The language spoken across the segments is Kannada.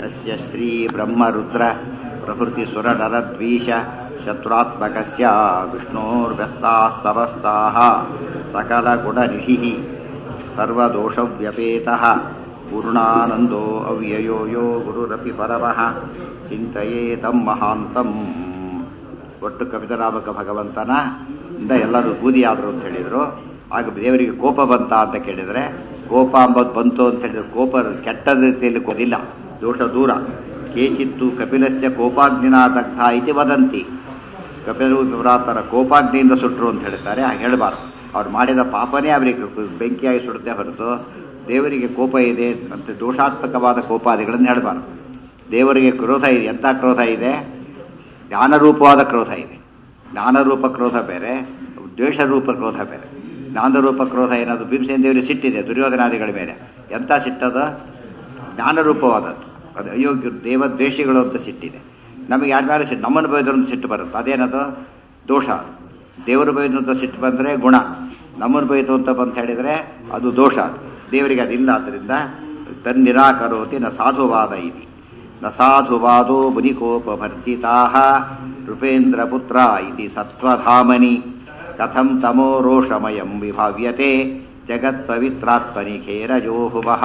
ಯಸ್ಯ ಶ್ರೀ ಬ್ರಹ್ಮರುದ್ರ ಪ್ರಭೃತಿ ಸುರನರದ್ವೀಶ ಶತ್ರುತ್ಮಕಸ್ಯ ವಿಷ್ಣೋರ್ವ್ಯಸ್ತಾಸ್ತವಸ್ತಾः सकलगुणनिधिः सर्वदोषव्यपेतः पूर्णानन्दो अव्ययो यो ಗುರುರಪಿ ಪರಮಃ ಚಿಂತೆಯೇ ತಮ್ಮ ಮಹಾಂತಂ ಒಟ್ಟು ಕವಿತರಾಮಕ ಭಗವಂತನ ಇಂದ ಎಲ್ಲರೂ ಬೂದಿಯಾದರು ಅಂತ ಹೇಳಿದರು ಆಗ ದೇವರಿಗೆ ಕೋಪ ಬಂತ ಅಂತ ಕೇಳಿದರೆ ಕೋಪ ಅಂಬದು ಬಂತು ಅಂತ ಹೇಳಿದ್ರೆ ಕೋಪ ಕೆಟ್ಟದ ರೀತಿಯಲ್ಲಿ ಕೊದಿಲ್ಲ ದೋಷ ದೂರ ಕೇಚಿತ್ತು ಕಪಿಲಸ್ಯ ಕೋಪಾಗ್ನಿನ ದಗ್ಧ ಇತಿ ವದಂತಿ ಕಪಿಲರು ವಿವ್ರಾತರ ಕೋಪಾಗ್ನಿಯಿಂದ ಸುಟ್ಟರು ಅಂತ ಹೇಳ್ತಾರೆ ಹಾಗೆ ಹೇಳಬಾರ್ದು ಅವ್ರು ಮಾಡಿದ ಪಾಪನೇ ಅವರಿಗೆ ಬೆಂಕಿಯಾಗಿ ಸುಡುತ್ತೆ ಹೊರತು ದೇವರಿಗೆ ಕೋಪ ಇದೆ ಅಂತ ದೋಷಾತ್ಮಕವಾದ ಕೋಪಾದಿಗಳನ್ನು ಹೇಳಬಾರ್ದು ದೇವರಿಗೆ ಕ್ರೋಧ ಇದೆ ಎಂಥ ಕ್ರೋಧ ಇದೆ ಜ್ಞಾನರೂಪವಾದ ಕ್ರೋಧ ಇದೆ ಜ್ಞಾನರೂಪ ಕ್ರೋಧ ಬೇರೆ ದ್ವೇಷರೂಪ ಕ್ರೋಧ ಬೇರೆ ಜ್ಞಾನರೂಪ ಕ್ರೋಧ ಏನಾದ್ರು ಭೀಮಸೇನ ದೇವರಿಗೆ ಸಿಟ್ಟಿದೆ ದುರ್ಯೋಧನಾದಿಗಳ ಮೇಲೆ ಎಂಥ ಸಿಟ್ಟದು ಜ್ಞಾನರೂಪವಾದದ್ದು ಅದು ಅಯೋಗ್ಯ ದೇವದ್ವೇಷಿಗಳು ಅಂತ ಸಿಟ್ಟಿದೆ ನಮಗೆ ಯಾರ ಮೇಲೆ ಸಿಟ್ಟು ನಮ್ಮನ್ನು ಬೈದ್ರು ಅಂತ ಸಿಟ್ಟು ಬರುತ್ತೆ ಅದೇನದು ದೋಷ ದೇವರು ಬೈದು ಅಂತ ಸಿಟ್ಟು ಬಂದರೆ ಗುಣ ನಮ್ಮನ್ನು ಬೈದು ಅಂತ ಬಂತ ಹೇಳಿದರೆ ಅದು ದೋಷ ದೇವರಿಗೆ ಅದಿಲ್ಲ ಆದ್ದರಿಂದ ತನ್ನಿರಾಕರೋತಿ ನ ಸಾಧುವಾದ ಇತಿ ನ ಸಾಧುವಾದೋ ಮುನಿಕೋಪಭರ್ಜಿತಾ ನೃಪೇಂದ್ರ ಪುತ್ರ ಇತಿ ಸತ್ವಧಾಮನಿ ಕಥಂ ತಮೋ ರೋಷಮಯಂ ವಿಭಾವ್ಯತೆ ಜಗತ್ಪವಿತ್ರಾತ್ಮನಿ ಖೇರಜೋಹುಬಹ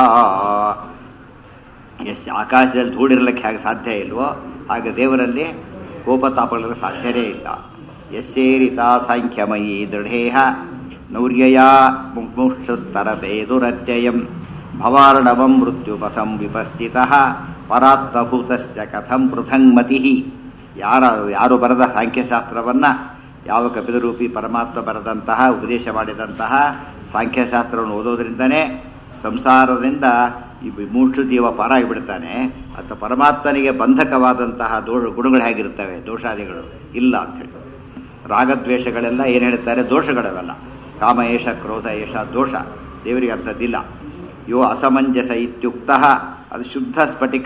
ಎಷ್ಟು ಆಕಾಶದಲ್ಲಿ ಧೂಳಿರ್ಲಿಕ್ಕೆ ಹೇಗೆ ಸಾಧ್ಯ ಇಲ್ವೋ ಹಾಗೆ ದೇವರಲ್ಲಿ ಕೋಪತಾಪಗಳಿಗೆ ಸಾಧ್ಯವೇ ಇಲ್ಲ ಯಸ್ಸೇರಿತ ಸಾಂಖ್ಯಮಯೀ ದೃಢೇಹ ನೌರ್ಯಯ ಮುಕ್ಷಸ್ತರತೆ ದುರತ್ಯಯಂ ಭವಾರ್ಣವಂ ಮೃತ್ಯುಪಥಂ ವಿಪಸ್ಥಿತ ಪರಾತ್ಮಭೂತಶ್ಚ ಕಥಂ ಪೃಥಂಗಮತಿ ಯಾರ ಯಾರು ಬರೆದ ಸಾಂಖ್ಯಶಾಸ್ತ್ರವನ್ನು ಯಾವ ಕಪಿಲರೂಪಿ ಪರಮಾತ್ಮ ಬರೆದಂತಹ ಉಪದೇಶ ಮಾಡಿದಂತಹ ಸಾಂಖ್ಯಶಾಸ್ತ್ರವನ್ನು ಓದೋದ್ರಿಂದನೇ ಸಂಸಾರದಿಂದ ಈ ಮೂಕ್ಷು ಜೀವ ಪಾರಾಗಿಬಿಡ್ತಾನೆ ಅಥವಾ ಪರಮಾತ್ಮನಿಗೆ ಬಂಧಕವಾದಂತಹ ದೋಷ ಗುಣಗಳು ಹೇಗಿರ್ತವೆ ದೋಷಾದಿಗಳು ಇಲ್ಲ ಅಂಥೇಳಿ ರಾಗದ್ವೇಷಗಳೆಲ್ಲ ಏನು ಹೇಳ್ತಾರೆ ದೋಷಗಳವೆಲ್ಲ ಕಾಮ ಏಷ ಕ್ರೋಧ ಏಷ ದೋಷ ದೇವರಿಗೆ ಅಂಥದ್ದಿಲ್ಲ ಯೋ ಅಸಮಂಜಸ ಇತ್ಯುಕ್ತ ಅದು ಶುದ್ಧ ಸ್ಫಟಿಕ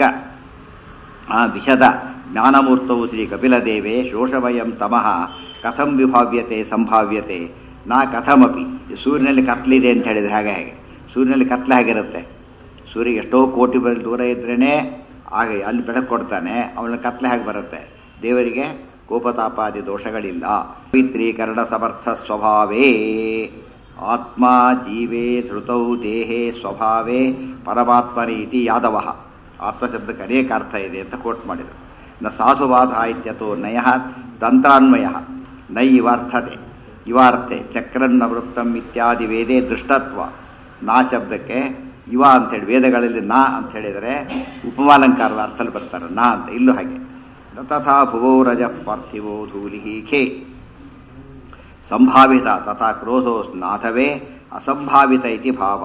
ಆ ವಿಷದ ಜ್ಞಾನಮೂರ್ತವು ಶ್ರೀ ಕಪಿಲದೇವೆ ಶೋಷವಯಂ ತಮಃ ಕಥಂ ವಿಭಾವ್ಯತೆ ಸಂಭಾವ್ಯತೆ ನಾ ಕಥಮಪಿ ಸೂರ್ಯನಲ್ಲಿ ಕತ್ಲಿದೆ ಅಂತ ಹೇಳಿದ್ರೆ ಹಾಗೆ ಹೇಗೆ ಸೂರ್ಯನಲ್ಲಿ ಕತ್ಲೆ ಹೇಗಿರುತ್ತೆ ಸೂರ್ಯ ಎಷ್ಟೋ ಕೋಟಿ ಬರ ದೂರ ಇದ್ರೇ ಆಗ ಅಲ್ಲಿ ಬೆಳಕು ಕೊಡ್ತಾನೆ ಅವನ ಕತ್ಲೆ ಹೇಗೆ ಬರುತ್ತೆ ದೇವರಿಗೆ ಕೋಪತಾಪಾದಿ ದೋಷಗಳಿಲ್ಲ ಪವಿತ್ರೀಕರಣ ಸಮರ್ಥ ಸ್ವಭಾವೇ ಆತ್ಮ ಜೀವೇ ಧೃತೌ ದೇಹೇ ಸ್ವಭಾವೇ ಪರಮಾತ್ಮನೇ ಇತಿ ಯಾದವ ಆತ್ಮಶಬ್ದಕ್ಕೆ ಅನೇಕ ಅರ್ಥ ಇದೆ ಅಂತ ಕೋಟ್ ಮಾಡಿದರು ನ ಸಾಧುವಾದ ಇತ್ಯತೋ ನಯ ತಂತ್ರಾನ್ವಯ ನೈ ಇವಾರ್ಥತೆ ಇವಾರ್ಥೆ ಚಕ್ರನ್ನ ವೃತ್ತಂ ಇತ್ಯಾದಿ ವೇದೇ ದೃಷ್ಟತ್ವ ನಾ ಶಬ್ದಕ್ಕೆ ಇವ ಅಂತೇಳಿ ವೇದಗಳಲ್ಲಿ ನಾ ಅಂತ ಹೇಳಿದರೆ ಉಪಮಾಲಂಕಾರದ ಅರ್ಥದಲ್ಲಿ ಬರ್ತಾರೆ ನಾ ಅಂತ ಇಲ್ಲೂ ಹಾಗೆ ತಥಾ ಭುವೋ ರಜ ಪಾರ್ಥಿವೋ ಧೂಲಿ ಖೇ ಸಂಭಾವಿತ ತಥಾ ಕ್ರೋಧೋ ನಾಥವೇ ಅಸಂಭಾವಿತ ಇತಿ ಭಾವ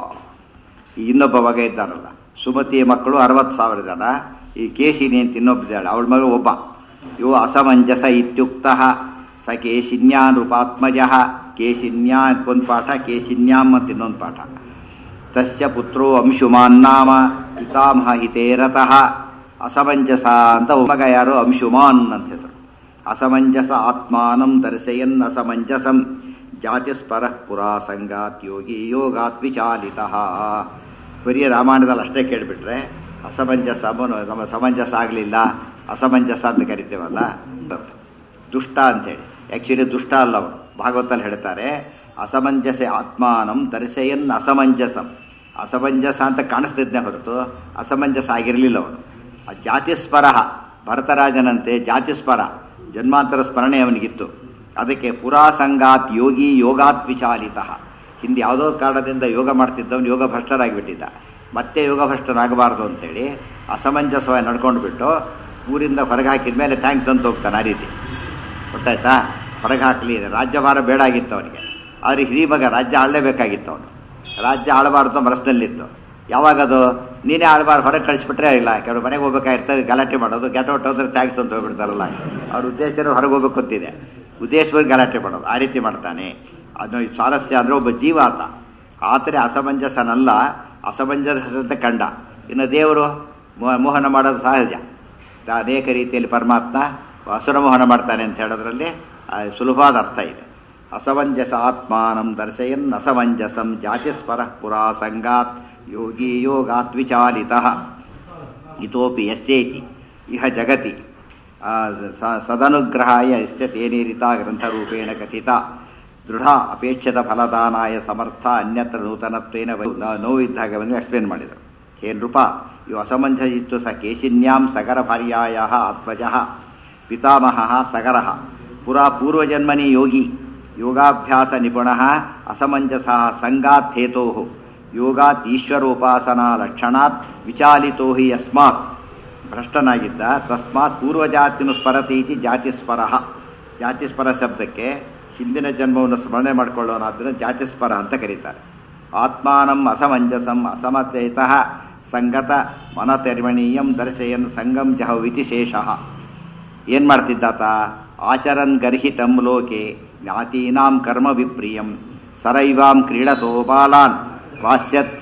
ಈ ಇನ್ನೊಬ್ಬ ಬಗೆ ಇದ್ದಾನಲ್ಲ ಸುಮತಿಯ ಮಕ್ಕಳು ಅರವತ್ತು ಸಾವಿರ ಜನ ಈ ಕೇಶಿನಿ ಅಂತ ಇನ್ನೊಬ್ಬಿದ್ದಾಳೆ ಅವಳ ಮಗ ಒಬ್ಬ ಇವು ಅಸಮಂಜಸ ಇತ್ಯುಕ್ತ ಸ ಕೇಶಿನ್ಯಾನೃಪಾತ್ಮಜ ಕೇಶಿನ್ಯಾ ಅಂತ ಒಂದು ಪಾಠ ಕೇಶಿನ್ಯಾಮ್ ಅಂತ ಇನ್ನೊಂದು ಪಾಠ ತಸ್ಯ ಪುತ್ರೋ ಅಂಶುಮಾನ್ ನಾಮ ಪಿತಾಮಹ ಹಿತೇರತಃ ಅಸಮಂಜಸ ಅಂತ ಮಗ ಯಾರು ಅಂಶುಮಾನ್ ಅಂತ ಹೆಸರು ಅಸಮಂಜಸ ಆತ್ಮಾನಂ ದರ್ಶಯನ್ ಅಸಮಂಜಸಂ ಜಾತಿಸ್ಪರ ಪುರಾ ಸಂಗಾತ್ ಯೋಗಿ ಯೋಗಾತ್ ವಿಚಾಲಿತ ಬರೀ ರಾಮಾಯಣದಲ್ಲಿ ಅಷ್ಟೇ ಕೇಳಿಬಿಟ್ರೆ ಅಸಮಂಜಸ ನಮ್ಮ ಸಮಂಜಸ ಆಗಲಿಲ್ಲ ಅಸಮಂಜಸ ಅಂತ ಕರಿತೇವಲ್ಲ ದುಷ್ಟ ಅಂತೇಳಿ ಆ್ಯಕ್ಚುಲಿ ದುಷ್ಟ ಅಲ್ಲ ಅವರು ಭಾಗವತಲ್ಲಿ ಹೇಳ್ತಾರೆ ಅಸಮಂಜಸ ಆತ್ಮಾನಂ ದರ್ಶಯನ್ ಅಸಮಂಜಸಂ ಅಸಮಂಜಸ ಅಂತ ಕಾಣಿಸ್ತಿದ್ದೆ ಹೊರತು ಅಸಮಂಜಸ ಆಗಿರಲಿಲ್ಲ ಅವನು ಆ ಜಾತಿಸ್ಪರ ಭರತರಾಜನಂತೆ ಜಾತಿಸ್ಪರ ಜನ್ಮಾಂತರ ಸ್ಮರಣೆ ಅವನಿಗಿತ್ತು ಅದಕ್ಕೆ ಪುರಾಸಂಗಾತ್ ಯೋಗಿ ಯೋಗಾತ್ ವಿಚಾಲಿತ ಹಿಂದೆ ಯಾವುದೋ ಕಾರಣದಿಂದ ಯೋಗ ಮಾಡ್ತಿದ್ದವನು ಯೋಗ ಭ್ರಷ್ಟರಾಗಿಬಿಟ್ಟಿದ್ದ ಮತ್ತೆ ಯೋಗ ಭ್ರಷ್ಟನಾಗಬಾರ್ದು ಅಂತೇಳಿ ಅಸಮಂಜಸವಾಗಿ ನಡ್ಕೊಂಡು ಬಿಟ್ಟು ಊರಿಂದ ಹೊರಗೆ ಹಾಕಿದ ಮೇಲೆ ಥ್ಯಾಂಕ್ಸ್ ಅಂತ ಹೋಗ್ತಾನೆ ಆ ರೀತಿ ಗೊತ್ತಾಯ್ತಾ ಹೊರಗೆ ಹಾಕಲಿ ರಾಜ್ಯಭಾರ ಬೇಡ ಆಗಿತ್ತು ಅವನಿಗೆ ಆದರೆ ಹಿರಿಮಗ ರಾಜ್ಯ ಆಳಲೇಬೇಕಾಗಿತ್ತು ಅವನು ರಾಜ್ಯ ಆಳಬಾರ್ದು ಮನಸ್ಸಿನಲ್ಲಿತ್ತು ಯಾವಾಗದು ನೀನೇ ಆಳ್ಬಾರ್ದು ಹೊರಗೆ ಕಳಿಸ್ಬಿಟ್ರೆ ಇಲ್ಲ ಕೆಲವು ಮನೆಗೆ ಹೋಗ್ಬೇಕಾಗಿರ್ತದೆ ಗಲಾಟೆ ಮಾಡೋದು ಗೆಟ್ ಔಟ್ ಹೋದ್ರೆ ಥ್ಯಾಂಕ್ಸ್ ಅಂತ ಹೋಗ್ಬಿಡ್ತಾರಲ್ಲ ಅವ್ರ ಉದ್ದೇಶ ಹೊರಗೆ ಹೋಗ್ಬೇಕು ಅಂತಿದೆ ಉದ್ದೇಶವಾಗಿ ಗಲಾಟೆ ಮಾಡೋದು ಆ ರೀತಿ ಮಾಡ್ತಾನೆ ಅದು ಸ್ವಾರಸ್ಯ ಅಂದರೆ ಒಬ್ಬ ಜೀವ ಆತ ಆತನೇ ಅಸಮಂಜಸನಲ್ಲ ಅಸಮಂಜಸ ಕಂಡ ಇನ್ನು ದೇವರು ಮೋಹನ ಮಾಡೋದು ಸಹಜ ಅನೇಕ ರೀತಿಯಲ್ಲಿ ಪರಮಾತ್ಮ ಅಸುರಮೋಹನ ಮಾಡ್ತಾನೆ ಅಂತ ಹೇಳೋದ್ರಲ್ಲಿ ಸುಲಭವಾದ ಅರ್ಥ ಇದೆ ಅಸಮಂಜಸ ಆತ್ಮಾನಂ ದರ್ಶಯನ್ ಅಸಮಂಜಸಂ ಜಾತಿಸ್ಪರ ಪುರಾ ಸಂಗಾತ್ ಯೋಗಿ ಯೋಗಾತ್ ವಿಚಾಲಿತ ಇತೋಪಿ ಯಸ್ಯೇತಿ ಇಹ ಜಗತಿ ಆ, ಸ- ಸದನುಗ್ರಹಾಯ ಯಸ್ಯ ತೇನೇರಿತಾ ಗ್ರಂಥರೂಪೇಣ ಕಥಿತ ದೃಢ ಅಪೇಕ್ಷಿತ ಫಲದಾನಾಯ ಸಮರ್ಥ ಅನ್ಯತ್ರ ನೂತನತ್ವೇನ ವೈ- ನೋ- ನೋವಿದ್ದಾಗ ಬಂದು ಎಕ್ಸ್ಪ್ಲೇನ್ ಮಾಡಿದರು ಹೇ ನೃಪ ಇವು ಅಸಮಂಜಸ ಇತ್ತು ಸ ಕೇಶಿನ್ಯಾಂ ಸಗರ ಭಾರ್ಯಾಯ ಆತ್ಮಜ ಪಿತಾಮಹ ಸಗರ ಪುರಾ ಪೂರ್ವಜನ್ಮನಿ ಯೋಗಿ ಯೋಗಾಭ್ಯಾಸ ನಿಪುಣ ಅಸಮಂಜಸ ಸಂಗಾತ್ ಹೇತೋ ಯೋಗಾತ್ ಈಶ್ವರೋಪಾಸನಾ ಲಕ್ಷಣಾತ್ ವಿಚಾಲಿತೋ ಹಿ ಯಸ್ಮಾತ್ ಭ್ರಷ್ಟನಾಗಿದ್ದ ತಸ್ಮಾತ್ ಪೂರ್ವಜಾತಿನು ಸ್ಮರತೀತಿ ಜಾತಿಸ್ಪರ ಜಾತಿಸ್ಪರ ಶಬ್ದಕ್ಕೆ ಹಿಂದಿನ ಜನ್ಮವನ್ನು ಸ್ಮರಣೆ ಮಾಡಿಕೊಳ್ಳೋನಾದ್ರಿಂದ ಜಾತಿಸ್ಪರ ಅಂತ ಕರೀತಾರೆ ಆತ್ಮಾನಂ ಅಸಮಂಜಸಂ ಅಸಮಚೇತ ಸಂಗತ ಮನತೆರ್ಮಣೀಯಂ ದರ್ಶಯನ್ ಸಂಗಂ ಜಹವಿತಿ ಶೇಷಃ ಏನ್ ಮಾಡ್ತಿದ್ದಾತ ಆಚರನ್ ಗರ್ಹಿತಂ ಲೋಕೆ ಜ್ಞಾತೀನಾಂ ಕರ್ಮ ವಿಪ್ರಿಯಂ ಸರೈವಾಂ ಕ್ರೀಡತೋ ಬಾಲಾನ್ ಪಾಶ್ಯತ್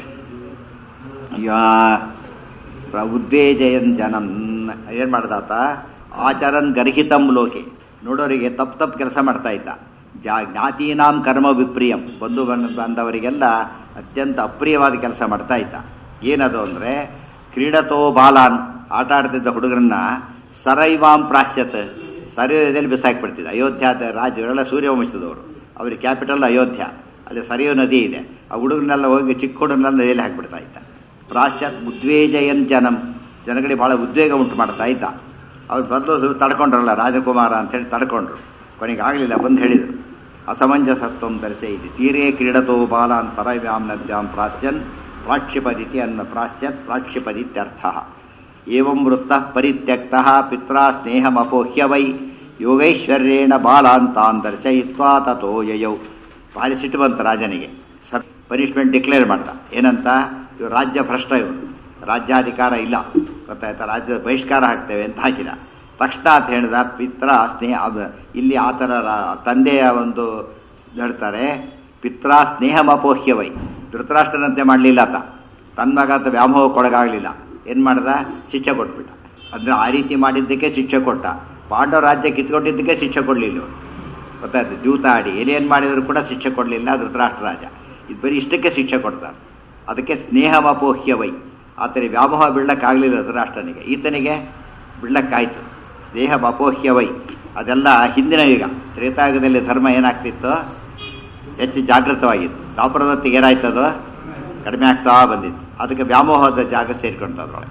ಯಾ- ಪ್ರ- ಉದ್ವೇಜಯನ್ ಜನನ್ ಏನ್ ಮಾಡ್ದಾತ ಆಚರನ್ ಗರ್ಹಿತಂ ಲೋಕೆ ನೋಡೋರಿಗೆ ತಪ್ಪು ತಪ್ಪು ಕೆಲಸ ಮಾಡ್ತಾ ಇದ್ದ ಜಾ ಜ್ಞಾತೀನಾಂ ಕರ್ಮ ವಿಪ್ರಿಯಂ ಬಂಧು ಬನ್- ಬಾಂಧವರಿಗೆಲ್ಲ ಅತ್ಯಂತ ಅಪ್ರಿಯವಾದ ಕೆಲಸ ಮಾಡ್ತಾ ಇದ್ದ ಏನದು ಅಂದ್ರೆ ಕ್ರೀಡತೋ ಬಾಲಾನ್ ಆಟ ಆಡ್ತಿದ್ದ ಹುಡುಗರನ್ನ ಸರೈವಾಂ ಪ್ರಾಶ್ಯತ್ ಸರಯುದಲ್ಲಿ ಬಿಸಾಕ್ಬಿಡ್ತಿದ್ದ ಅಯೋಧ್ಯ ರಾಜ್ಯ ಇವರೆಲ್ಲ ಸೂರ್ಯವಂಶದವರು ಅವ್ರಿಗೆ ಕ್ಯಾಪಿಟಲ್ ಅಯೋಧ್ಯ ಅಲ್ಲಿ ಸರಿಯೋ ನದಿ ಇದೆ ಆ ಹುಡುಗರನ್ನೆಲ್ಲ ಹೋಗಿ ಚಿಕ್ಕ ಹುಡುಗರನ್ನೆಲ್ಲ ನದಿಯಲ್ಲಿ ಹಾಕ್ಬಿಡ್ತಾ ಇದ್ದ ಪ್ರಾಶ್ಯತ್ ಉದ್ವೇಜಯನ್ ಜನಂ ಜನಗಳಿಗೆ ಬಹಳ ಉದ್ವೇಗ ಉಂಟು ಮಾಡ್ತಾ ಇದ್ದ ಅವ್ರು ಬದಲು ತಡ್ಕೊಂಡ್ರಲ್ಲ ರಾಜಕುಮಾರ ಅಂತೇಳಿ ತಡ್ಕೊಂಡ್ರು ಕೊನೆಗೆ ಆಗಲಿಲ್ಲ ಬಂದು ಹೇಳಿದರು ಅಸಮಂಜಸತ್ವಂ ದರ್ಶಯಿತಿ ತೀರೇ ಕ್ರೀಡತೋ ಬಾಲಾನ್ ಸರವ್ಯಾಂ ನದ್ಯಾಂ ಪ್ರಾಶ್ಯನ್ ಪ್ರಾಕ್ಷಿಪದಿತಿ ಅನ್ನ ಪ್ರಾಶ್ಯತ್ ಪ್ರಾಕ್ಷಿಪದಿತ್ಯರ್ಥ ಏವಂ ವೃತ್ತ ಪರಿತ್ಯಕ್ತ ಪಿತ್ರ ಸ್ನೇಹಮಪೋಹ್ಯ ವೈ ಯೋಗೈಶ್ವರ್ಯೇಣ ಬಾಲಾನ್ ತಾನ್ ದರ್ಶಯಿತ್ವಾ ತಥೋ ಯಯೌ ಭಾರಿ ಸಿಟ್ಟು ಬಂತ ರಾಜನಿಗೆ ಸರ್ ಪನಿಷ್ಮೆಂಟ್ ಡಿಕ್ಲೇರ್ ಮಾಡ್ದ ಏನಂತ ಇವ್ ರಾಜ್ಯ ಭ್ರಷ್ಟ ಇವನು ರಾಜ್ಯಾಧಿಕಾರ ಇಲ್ಲ ಗೊತ್ತಾಯ್ತಾ ರಾಜ್ಯದ ಬಹಿಷ್ಕಾರ ಹಾಕ್ತೇವೆ ಅಂತ ಹಾಕಿದ ತಕ್ಷಣ ಅಂತ ಹೇಳಿದ ಪಿತ್ರ ಸ್ನೇಹ ಅವ- ಇಲ್ಲಿ ಆತನ ರಾ- ತಂದೆಯ ಒಂದು ಹೇಳ್ತಾರೆ ಪಿತ್ರ ಸ್ನೇಹಮಪೋಹ್ಯವೈ ಧೃತರಾಷ್ಟ್ರನಂತೆ ಮಾಡಲಿಲ್ಲ ಆತ ತನ್ನ ಮಗ ಅಂತ ವ್ಯಾಮೋಹಕ್ಕೊಳಗಾಗಲಿಲ್ಲ ಏನು ಮಾಡ್ದ ಶಿಕ್ಷೆ ಕೊಟ್ಬಿಟ್ಟ ಅಂದ್ರೆ ಆ ರೀತಿ ಮಾಡಿದ್ದಕ್ಕೆ ಶಿಕ್ಷೆ ಕೊಟ್ಟ ಪಾಂಡವ ರಾಜ್ಯ ಕಿತ್ಕೊಂಡಿದ್ದಕ್ಕೆ ಶಿಕ್ಷೆ ಕೊಡಲಿಲ್ಲ ಇವ್ರು ಗೊತ್ತಾಯ್ತು ದ್ಯೂತ ಆಡಿ ಏನೇನು ಮಾಡಿದ್ರು ಕೂಡ ಶಿಕ್ಷೆ ಕೊಡಲಿಲ್ಲ ಧೃತರಾಷ್ಟ್ರ ರಾಜ ಇದು ಬರೀ ಇಷ್ಟಕ್ಕೆ ಶಿಕ್ಷೆ ಕೊಡ್ತಾರೆ ಅದಕ್ಕೆ ಸ್ನೇಹಮಪೋಹ್ಯವೈ ಆತನಿಗೆ ವ್ಯಾಮೋಹ ಬೀಳಕ್ಕಾಗಲಿಲ್ಲ ಧೃತರಾಷ್ಟ್ರನಿಗೆ ಈತನಿಗೆ ಬೀಳಕ್ಕಾಯ್ತು ಸ್ನೇಹಮಪೋಹ್ಯವೈ ಅದೆಲ್ಲ ಹಿಂದಿನ ಯುಗ ತ್ರೇತಾಯುಗದಲ್ಲಿ ಧರ್ಮ ಏನಾಗ್ತಿತ್ತು ಹೆಚ್ಚು ಜಾಗೃತವಾಗಿತ್ತು ದಾಪರದತ್ತಿಗೆ ಏನಾಯ್ತದು ಕಡಿಮೆ ಆಗ್ತಾ ಬಂದಿತ್ತು ಅದಕ್ಕೆ ವ್ಯಾಮೋಹದ ಜಾಗ ಸೇರ್ಕೊಂತ ಅದ್ರೊಳಗೆ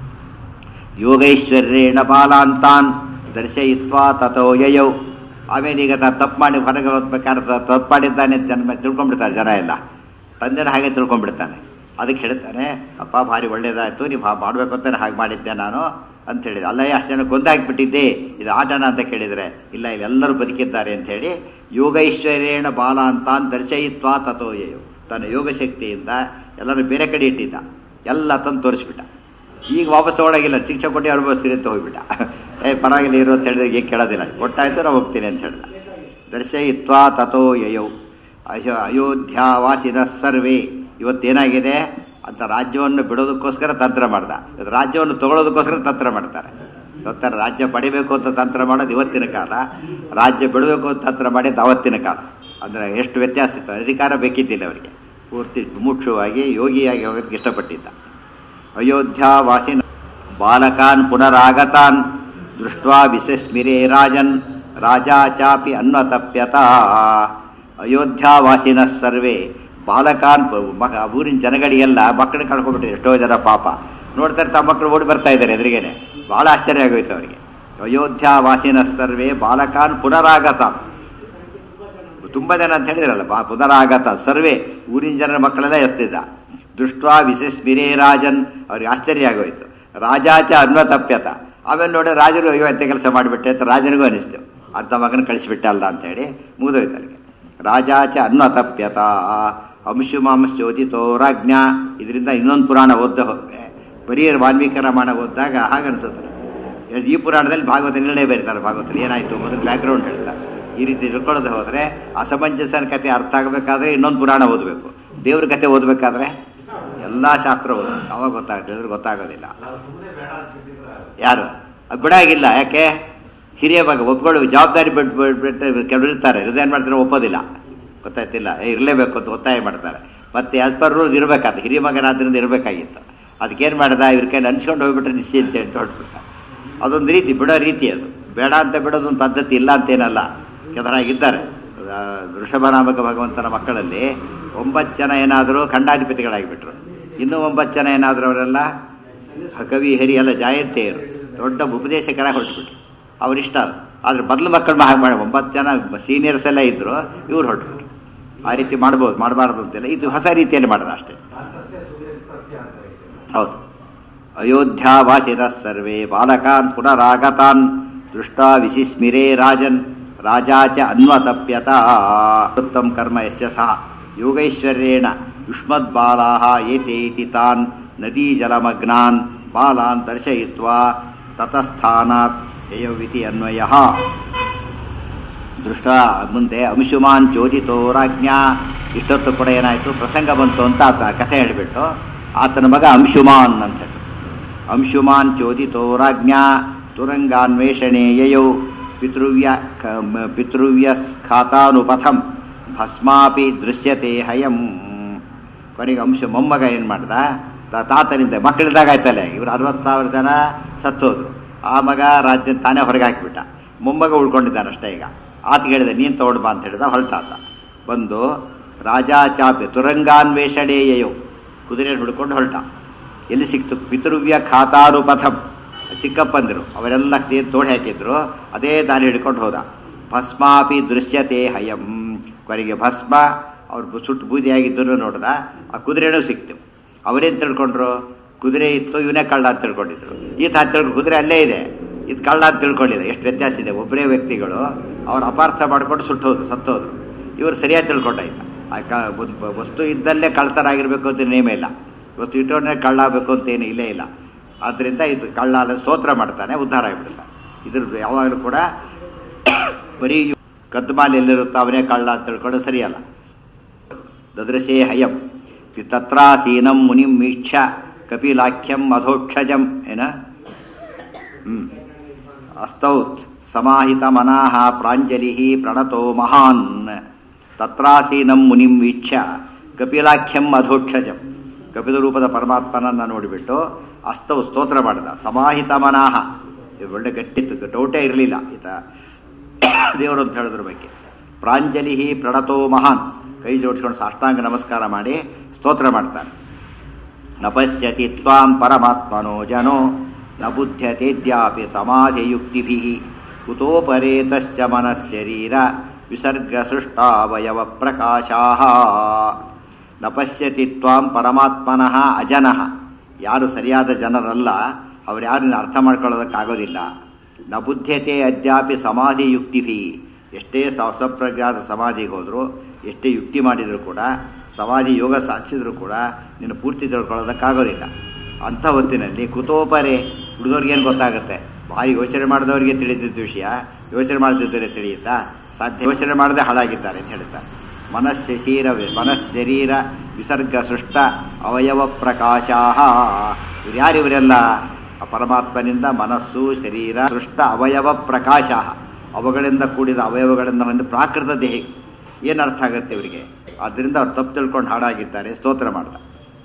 ಯೋಗೈಶ್ವರ್ಯೇಣ ಬಾಲಾಂತಾನ್ ದರ್ಶಯಿತ್ವಾ ತಥೋ ಯಯೌ ಆಮೇಲೆ ಈಗ ತಾನು ತಪ್ಪು ಮಾಡಿ ಹೊರಗೆ ಹೋಗ್ಬೇಕಾದ್ರೆ ತಪ್ಪು ಮಾಡಿದ್ದಾನೆ ಅಂತ ಜನ ತಿಳ್ಕೊಂಡ್ಬಿಡ್ತಾರೆ ಜನ ಎಲ್ಲ ತಂದೆನ ಹಾಗೆ ತಿಳ್ಕೊಂಡ್ಬಿಡ್ತಾನೆ ಅದಕ್ಕೆ ಹೇಳ್ತಾನೆ ಅಪ್ಪ ಭಾರಿ ಒಳ್ಳೇದಾಯ್ತು ನೀವು ಹಾ- ಮಾಡ್ಬೇಕು ಅಂತ ಹಾಗೆ ಮಾಡಿದ್ದೆ ನಾನು ಅಂತ ಹೇಳಿದೆ ಅಲ್ಲ ಅಷ್ಟು ಜನ ಕೊಂದಾಕ್ಬಿಟ್ಟಿದ್ದೆ ಇದು ಆಟನ ಅಂತ ಕೇಳಿದರೆ ಇಲ್ಲ ಇಲ್ಲಿ ಎಲ್ಲರೂ ಬದುಕಿದ್ದಾರೆ ಅಂತ ಹೇಳಿ ಯೋಗೈಶ್ವರ್ಯೇಣ ಬಾಲ ಅಂತಾನ್ ದರ್ಶಯಿತ್ವಾ ತಥೋ ಯಯೌ ತನ್ನ ಯೋಗ ಶಕ್ತಿಯಿಂದ ಎಲ್ಲರೂ ಬೇರೆ ಕಡೆ ಇಟ್ಟಿದ್ದ ಎಲ್ಲ ತಂದು ತೋರಿಸ್ಬಿಟ್ಟ ಈಗ ವಾಪಸ್ ತಗೊಳಗಿಲ್ಲ ಶಿಕ್ಷೆ ಕೊಟ್ಟು ಅನುಭವಿಸ್ತೀನಿ ಅಂತ ಹೋಗ್ಬಿಟ್ಟ ಏ ಪರವಾಗಿಲ್ಲ ಇರೋ ಅಂತ ಹೇಳಿದ್ರೆ ಈಗ ಕೇಳೋದಿಲ್ಲ ಕೊಟ್ಟಾಯ್ತು ನಾವು ಹೋಗ್ತೀನಿ ಅಂತ ಹೇಳ್ದ ದರ್ಶಯಿತ್ವಾ ತಥೋ ಯಯೌ ಅಯೋ ಅಯೋಧ್ಯಾವಾಸಿನ ಸರ್ವೇ ಇವತ್ತೇನಾಗಿದೆ ಅಂತ ರಾಜ್ಯವನ್ನು ಬಿಡೋದಕ್ಕೋಸ್ಕರ ತಂತ್ರ ಮಾಡ್ದ ಇವತ್ತು ರಾಜ್ಯವನ್ನು ತಗೊಳ್ಳೋದಕ್ಕೋಸ್ಕರ ತಂತ್ರ ಮಾಡ್ತಾರೆ ಇವತ್ತರ ರಾಜ್ಯ ಪಡಿಬೇಕು ಅಂತ ತಂತ್ರ ಮಾಡೋದು ಇವತ್ತಿನ ಕಾಲ ರಾಜ್ಯ ಬಿಡಬೇಕು ಅಂತ ತಂತ್ರ ಮಾಡಿದ್ದು ಅವತ್ತಿನ ಕಾಲ ಅಂದರೆ ಎಷ್ಟು ವ್ಯತ್ಯಾಸ ಇತ್ತು ಅಧಿಕಾರ ಬೇಕಿದ್ದಿಲ್ಲ ಅವರಿಗೆ ಪೂರ್ತಿ ಮುಮುಕ್ಷುವಾಗಿ ಯೋಗಿಯಾಗಿ ಹೋಗೋದಕ್ಕೆ ಇಷ್ಟಪಟ್ಟಿದ್ದ ಅಯೋಧ್ಯಾವಾಸಿನ ಬಾಲಕಾನ್ ಪುನರಾಗತಾನ್ ದೃಷ್ಟ್ವಾ ವಿಶಸ್ಮಿರೇ ರಾಜನ್ ರಾಜಾ ಚಾಪಿ ಅನ್ವತಪ್ಯತ ಅಯೋಧ್ಯಾವಾಸಿನ ಸರ್ವೇ ಬಾಲಕಾನ್ ಪ- ಮಗ ಊರಿನ ಜನಗಳಿಗೆಲ್ಲ ಮಕ್ಕಳು ಕಳ್ಕೊಂಡ್ಬಿಟ್ಟಿದೆ ಎಷ್ಟೋ ಜನ ಪಾಪ ನೋಡ್ತಾರೆ ತಮ್ಮ ಮಕ್ಕಳು ಓಡಿ ಬರ್ತಾ ಇದ್ದಾರೆ ಎದುರಿಗೇನೆ ಬಹಳ ಆಶ್ಚರ್ಯ ಆಗೋಯ್ತು ಅವರಿಗೆ ಅಯೋಧ್ಯಾವಾಸಿನ ಸರ್ವೇ ಬಾಲಕಾನ್ ಪುನರಾಗತಾನ್ ತುಂಬಾ ಜನ ಅಂತ ಹೇಳಿದ್ರಲ್ಲ ಬಾ ಪುನರಾಗತ ಸರ್ವೇ ಊರಿನ ಜನರ ಮಕ್ಕಳೆಲ್ಲ ಎಸ್ತಿದ್ದ ದೃಷ್ಟ್ವಾ ವಿಶಸ್ಮಿರೇ ರಾಜನ್ ಅವ್ರಿಗೆ ಆಶ್ಚರ್ಯ ಆಗೋಯ್ತು ರಾಜಾಚ ಅನ್ವತಪ್ಯತ ಆಮೇಲೆ ನೋಡಿ ರಾಜರು ಅಯ್ಯೋ ಎಂತ ಕೆಲಸ ಮಾಡಿಬಿಟ್ಟೆ ಅಂತ ರಾಜನಿಗೂ ಅನಿಸ್ತು ಅಂತ ಮಗನ ಕಳಿಸಿಬಿಟ್ಟ ಅಲ್ಲ ಅಂತ ಹೇಳಿ ಮುಗಿದೋಯ್ತು ಅಲ್ಲಿಗೆ ರಾಜಾಚ ಅನ್ವತಪ್ಯತ ಅಂಶುಮಾಂಶೋದಿತೋ ರಾಜ್ಞ ಇದರಿಂದ ಇನ್ನೊಂದು ಪುರಾಣ ಓದ್ದ ಹೋದ್ರೆ ಬರೀ ವಾಲ್ಮೀಕಿ ರಾಮಾಯಣ ಓದಿದಾಗ ಹಾಗನ್ಸುತ್ತೆ ಈ ಪುರಾಣದಲ್ಲಿ ಭಾಗವತ ನಿರ್ಣಯ ಬರೀತಾರೆ ಭಾಗವತದಲ್ಲಿ ಏನಾಯ್ತು ಮೊದಲು ಬ್ಯಾಕ್ಗ್ರೌಂಡ್ ಹೇಳ್ತಾರೆ ಈ ರೀತಿ ತಿಳ್ಕೊಳ್ಳೋದು ಹೋದ್ರೆ ಅಸಮಂಜಸನ ಕತೆ ಅರ್ಥ ಆಗಬೇಕಾದ್ರೆ ಇನ್ನೊಂದು ಪುರಾಣ ಓದಬೇಕು ದೇವ್ರ ಕತೆ ಓದಬೇಕಾದ್ರೆ ಎಲ್ಲಾ ಶಾಸ್ತ್ರ ಓದಬೇಕು ಅವಾಗ ಗೊತ್ತಾಗುತ್ತೆ ಇದ್ರ ಗೊತ್ತಾಗೋದಿಲ್ಲ ಯಾರು ಅದು ಬಿಡಾಗಿಲ್ಲ ಯಾಕೆ ಹಿರಿಯ ಮಗ ಒಪ್ಕೊಳ್ಳು ಜವಾಬ್ದಾರಿ ಬಿಟ್ಟು ಬಿಟ್ಟು ಕೆಲವರು ಇರ್ತಾರೆ ರಿಸೈನ್ ಮಾಡ್ತಾರೆ ಒಪ್ಪೋದಿಲ್ಲ ಗೊತ್ತಾಯ್ತಿಲ್ಲ ಏ, ಇರ್ಲೇಬೇಕು ಅಂತ ಒತ್ತಾಯ ಮಾಡ್ತಾರೆ ಮತ್ತೆ ಆಸ್ ಪರ್ ರೂಲ್ ಇರಬೇಕಾದ ಹಿರಿಯ ಮಗನಾದ್ರಿಂದ ಇರಬೇಕಾಗಿತ್ತು ಅದಕ್ಕೇನು ಮಾಡ್ದ ಇವ್ರ ಕೈ ಅನ್ಸ್ಕೊಂಡು ಹೋಗ್ಬಿಟ್ರೆ ನಿಶ್ಚಿಂತೆ ಅಂತ ಹೊರಟ್ಬಿಟ್ಟ ಅದೊಂದು ರೀತಿ ಬಿಡೋ ರೀತಿ ಅದು ಬೇಡ ಅಂತ ಬಿಡೋದು ಒಂದು ಪದ್ಧತಿ ಇಲ್ಲ ಅಂತೇನಲ್ಲ ಕೆಲವರಾಗಿದ್ದಾರೆ ಆ, ವೃಷಭನಾಮಕ ಭಗವಂತನ ಮಕ್ಕಳಲ್ಲಿ ಒಂಬತ್ತು ಜನ ಏನಾದರೂ ಖಂಡಾಧಿಪತಿಗಳಾಗಿಬಿಟ್ರು ಇನ್ನೂ ಒಂಬತ್ತು ಜನ ಏನಾದರೂ ಅವರೆಲ್ಲ ಕವಿ ಹರಿ ಎಲ್ಲ ಜಾಯಂತೆಯರು ದೊಡ್ಡ ಉಪದೇಶಕರಾಗಿ ಹೊರಟುಬಿಟ್ರು ಅವರಿಷ್ಟ ಆದ್ರೆ ಮೊದಲು ಮಕ್ಕಳು ಹಾಗೆ ಮಾಡಿ ಒಂಬತ್ತು ಜನ ಸೀನಿಯರ್ಸ್ ಎಲ್ಲ ಇದ್ರು ಇವ್ರು ಹೊರಟುಬಿಟ್ರು ಆ ರೀತಿ ಮಾಡ್ಬೋದು ಮಾಡಬಾರ್ದು ಅಂತೆಲ್ಲ ಇದು ಹೊಸ ರೀತಿಯಲ್ಲಿ ಮಾಡೋದು ಅಷ್ಟೇ ಹೌದು ಅಯೋಧ್ಯಾವಾಸಿನ ಸರ್ವೇ ಬಾಲಕಾನ್ ಪುನರಾಗತಾನ್ ದೃಷ್ಟ ವಿಶಿಸ್ಮಿರೇ ರಾಜನ್ ರಾಜಾ ಚ ಅನ್ವತಪ್ಯತ ಉತ್ತಮ ಕರ್ಮ ಯಸ್ಯ ಸಹ ಯೋಗೈಶ್ವರ್ಯೇಣ ಯುಷ್ಮದ್ಬಾಲಾಹ ಏತೆ ಇತಿ ತಾನ್ ನದೀ ಜಲಮಗ್ನಾನ್ ಬಾಲಾನ್ ದರ್ಶಯಿತ್ವಾ ತತಸ್ಥಾನಾತ್ ಯಯವಿತಿ ಅನ್ವಯಃ ದೃಷ್ಟ ಮುಂದೆ ಅಂಶುಮಾನ್ ಚೋದಿತೋ ರಾಜ್ಞಾ ಇಷ್ಟೊತ್ತು ಕೂಡ ಏನಾಯಿತು ಪ್ರಸಂಗ ಬಂತು ಅಂತ ಆತ ಕಥೆ ಹೇಳಿಬಿಟ್ಟು ಆತನ ಮಗ ಅಂಶುಮಾನ್ ಅಂತ ಹೆಸರು. ಅಂಶುಮಾನ್ ಚೋದಿತೋ ರಾಜ್ಞಾ ತುರಂಗಾನ್ವೇಷಣೆ ಯಯೌ ಪಿತೃವ್ಯ ಕ- ಮ- ಪಿತೃವ್ಯ ಖಾತಾನುಪಥಂ ಭಸ್ಮಾಪಿ ದೃಶ್ಯತೆ ಹಯಂ ಕೊನೆಗೆ ಅಂಶ ಮೊಮ್ಮಗ ಏನು ಮಾಡ್ದ ತ- ತಾತನಿಂದ ಮಕ್ಕಳಿದ್ದಾಗ ಆಯ್ತಲ್ಲ ಇವರು ಅರವತ್ತು ಸಾವಿರ ಜನ ಸತ್ತೋದ್ರು ಆ ಮಗ ರಾಜ್ಯ ತಾನೇ ಹೊರಗೆ ಹಾಕಿಬಿಟ್ಟ ಮೊಮ್ಮಗ ಉಳ್ಕೊಂಡಿದ್ದಾನೆ ಅಷ್ಟೇ ಈಗ ಆತ ಹೇಳಿದೆ ನೀನು ತಗೊಂಡು ಬಾ ಅಂತ ಹೇಳಿದ ಹೊರಟಾತ ಬಂದು ರಾಜಾ ಚಾಪೆ ತುರಂಗಾನ್ವೇಷಣೆಯೋ ಕುದುರೆ ಹುಡ್ಕೊಂಡು ಹೊರಟ ಎಲ್ಲಿ ಸಿಕ್ತು ಪಿತೃವ್ಯ ಖಾತಾನುಪಥಂ ಚಿಕ್ಕಪ್ಪಂದಿರು ಅವರೆಲ್ಲ ಕ್ಲಿಯರ್ ತೋಡಿ ಹಾಕಿದ್ರು ಅದೇ ದಾರಿ ಹಿಡ್ಕೊಂಡು ಹೋದ ಭಸ್ಮಾಪಿ ದೃಶ್ಯತೆ ಹಯಂ ಕೊನೆಗೆ ಭಸ್ಮ ಅವ್ರು ಸುಟ್ಟು ಬೂದಿಯಾಗಿದ್ದನ್ನು ನೋಡ್ದ ಆ ಕುದುರೆನೂ ಸಿಕ್ತು ಅವರೇನು ತಿಳ್ಕೊಂಡ್ರು ಕುದುರೆ ಇತ್ತು ಇವನೇ ಕಳ್ಳ ಅಂತ ತಿಳ್ಕೊಂಡಿದ್ರು ಈತ ಅಂತ ತಿಳ್ಕೊಂಡು ಕುದುರೆ ಅಲ್ಲೇ ಇದೆ ಇದು ಕಳ್ಳ ಅಂತ ತಿಳ್ಕೊಂಡಿಲ್ಲ ಎಷ್ಟು ವ್ಯತ್ಯಾಸ ಇದೆ ಒಬ್ಬರೇ ವ್ಯಕ್ತಿಗಳು ಅವ್ರು ಅಪಾರ್ಥ ಮಾಡ್ಕೊಂಡು ಸುಟ್ಟೋದ್ರು ಸತ್ತೋದ್ರು ಇವರು ಸರಿಯಾಗಿ ತಿಳ್ಕೊಂಡಾಯ್ತ ಆ ಕ- ಒಂದು ವಸ್ತು ಇದ್ದಲ್ಲೇ ಕಳ್ತನ ಆಗಿರ್ಬೇಕು ಅಂತ ನೇಮ ಇಲ್ಲ ಇವತ್ತು ಇಟ್ಟೋನೇ ಕಳ್ಳ ಆಗಬೇಕು ಅಂತ ಏನು ಇಲ್ಲೇ ಇಲ್ಲ ಆದ್ದರಿಂದ ಇದು ಕಳ್ಳ ಅಲ್ಲ ಸ್ತೋತ್ರ ಮಾಡ್ತಾನೆ ಉದ್ಧಾರ ಆಗಿಬಿಡ್ತಾನೆ ಇದ್ರದ್ದು ಯಾವಾಗಲೂ ಕೂಡ ಬರೀ ಕದ್ಮಾಲ್ ಎಲ್ಲಿರುತ್ತೋ ಅವನೇ ಕಳ್ಳ ಅಂತ ತಿಳ್ಕೊಂಡು ಸರಿಯಲ್ಲ ದದೃಶೇ ಹಯಂ ತತ್ರಾಸೀನಂ ಮುನಿಂ ಮೀಕ್ಷ ಕಪಿಲಾಖ್ಯಂ ಅಧೋಕ್ಷಜಂ ಏನ ಹ್ಮ್ ಅಸ್ತೌತ್ ಸಮಾಹಿತ ಮನಾಹ ಪ್ರಾಂಜಲಿ ಪ್ರಣತೋ ಮಹಾನ್ ತತ್ರಾಸೀನಂ ಮುನಿಂ ವೀಕ್ಷ ಕಪಿಲಾಖ್ಯಂ ಅಧೋಕ್ಷಜಂ ಕಪಿಲ ರೂಪದ ಪರಮಾತ್ಮನನ್ನ ನೋಡಿಬಿಟ್ಟು ಅಸ್ತವು ಸ್ತೋತ್ರ ಮಾಡಿದ ಸಮಾಹಿತ ಮನಾಹ ಇದು ಒಳ್ಳೆ ಗಟ್ಟಿತ್ತು ಡೌಟೇ ಇರಲಿಲ್ಲ ಈತ ದೇವರು ಅಂತ ಹೇಳಿದ್ರ ಬಗ್ಗೆ ಪ್ರಾಂಜಲಿ ಪ್ರಣತೋ ಮಹಾನ್ ಕೈ ಜೋಡಿಸ್ಕೊಂಡು ಸಾಷ್ಟಾಂಗ ನಮಸ್ಕಾರ ಮಾಡಿ ಸ್ತೋತ್ರ ಮಾಡ್ತಾನೆ ನ ಪಶ್ಯತಿ ತ್ವಾಂ ಪರಮಾತ್ಮನೋ ಜನೋ ನ ಬುದ್ಧ್ಯತೆದ್ಯಾಪಿ ಸಮಾಧಿಯುಕ್ತಿಭಿ ಕುತೋಪರೇ ತಸ್ಯ ಮನಃಶರೀರ ವಿಸರ್ಗ ಸೃಷ್ಟಾವಯವ ಪ್ರಕಾಶಾಹ ನ ಪಶ್ಯತಿ ತ್ವಾಂ ಪರಮಾತ್ಮನಃ ಅಜನಃ ಯಾರು ಸರಿಯಾದ ಜನರಲ್ಲ ಅವ್ರು ಯಾರು ಅರ್ಥ ಮಾಡ್ಕೊಳ್ಳೋದಕ್ಕಾಗೋದಿಲ್ಲ ನ ಬುದ್ಧ್ಯತೆ ಅದ್ಯಾಪಿ ಸಮಾಧಿ ಯುಕ್ತಿಭಿ ಎಷ್ಟೇ ಸ- ಸಪ್ರಜ್ಞಾತ ಸಮಾಧಿಗೆ ಹೋದ್ರು ಎಷ್ಟೇ ಯುಕ್ತಿ ಮಾಡಿದ್ರು ಕೂಡ ಸಮಾಧಿ ಯೋಗ ಸಾಧಿಸಿದ್ರು ಕೂಡ ನೀನು ಪೂರ್ತಿ ತಿಳ್ಕೊಳ್ಳೋದಕ್ಕಾಗೋದಿಲ್ಲ ಅಂಥ ಹೊತ್ತಿನಲ್ಲಿ ಕುತೋಪರೆ ಹುಡುಗವ್ರಿಗೇನು ಗೊತ್ತಾಗುತ್ತೆ ಭಾರಿ ಯೋಚನೆ ಮಾಡಿದವರಿಗೆ ತಿಳಿದಿದ್ದ ವಿಷಯ ಯೋಚನೆ ಮಾಡದಿದ್ದರೆ ತಿಳಿಯುತ್ತಾ ಸಾಧ್ಯ ಯೋಚನೆ ಮಾಡದೆ ಹಾಳಾಗಿದ್ದಾರೆ ಅಂತ ಹೇಳ್ತಾರೆ ಮನಸ್ಸರೀರ ಮನಸ್ಸರೀರ ವಿಸರ್ಗ ಸೃಷ್ಟ ಅವಯವ ಪ್ರಕಾಶಾಹ ಇವ್ರು ಯಾರು ಇವರೆಲ್ಲ ಆ ಪರಮಾತ್ಮನಿಂದ ಮನಸ್ಸು ಶರೀರ ಸೃಷ್ಟ ಅವಯವ ಪ್ರಕಾಶ ಅವುಗಳಿಂದ ಕೂಡಿದ ಅವಯವಗಳಿಂದ ಒಂದು ಪ್ರಾಕೃತ ದೇಹ ಏನು ಅರ್ಥ ಆಗುತ್ತೆ ಇವರಿಗೆ ಆದ್ದರಿಂದ ಅವ್ರು ತಪ್ಪು ತಿಳ್ಕೊಂಡು ಹಾಡಾಗಿದ್ದಾರೆ ಸ್ತೋತ್ರ ಮಾಡ್ದ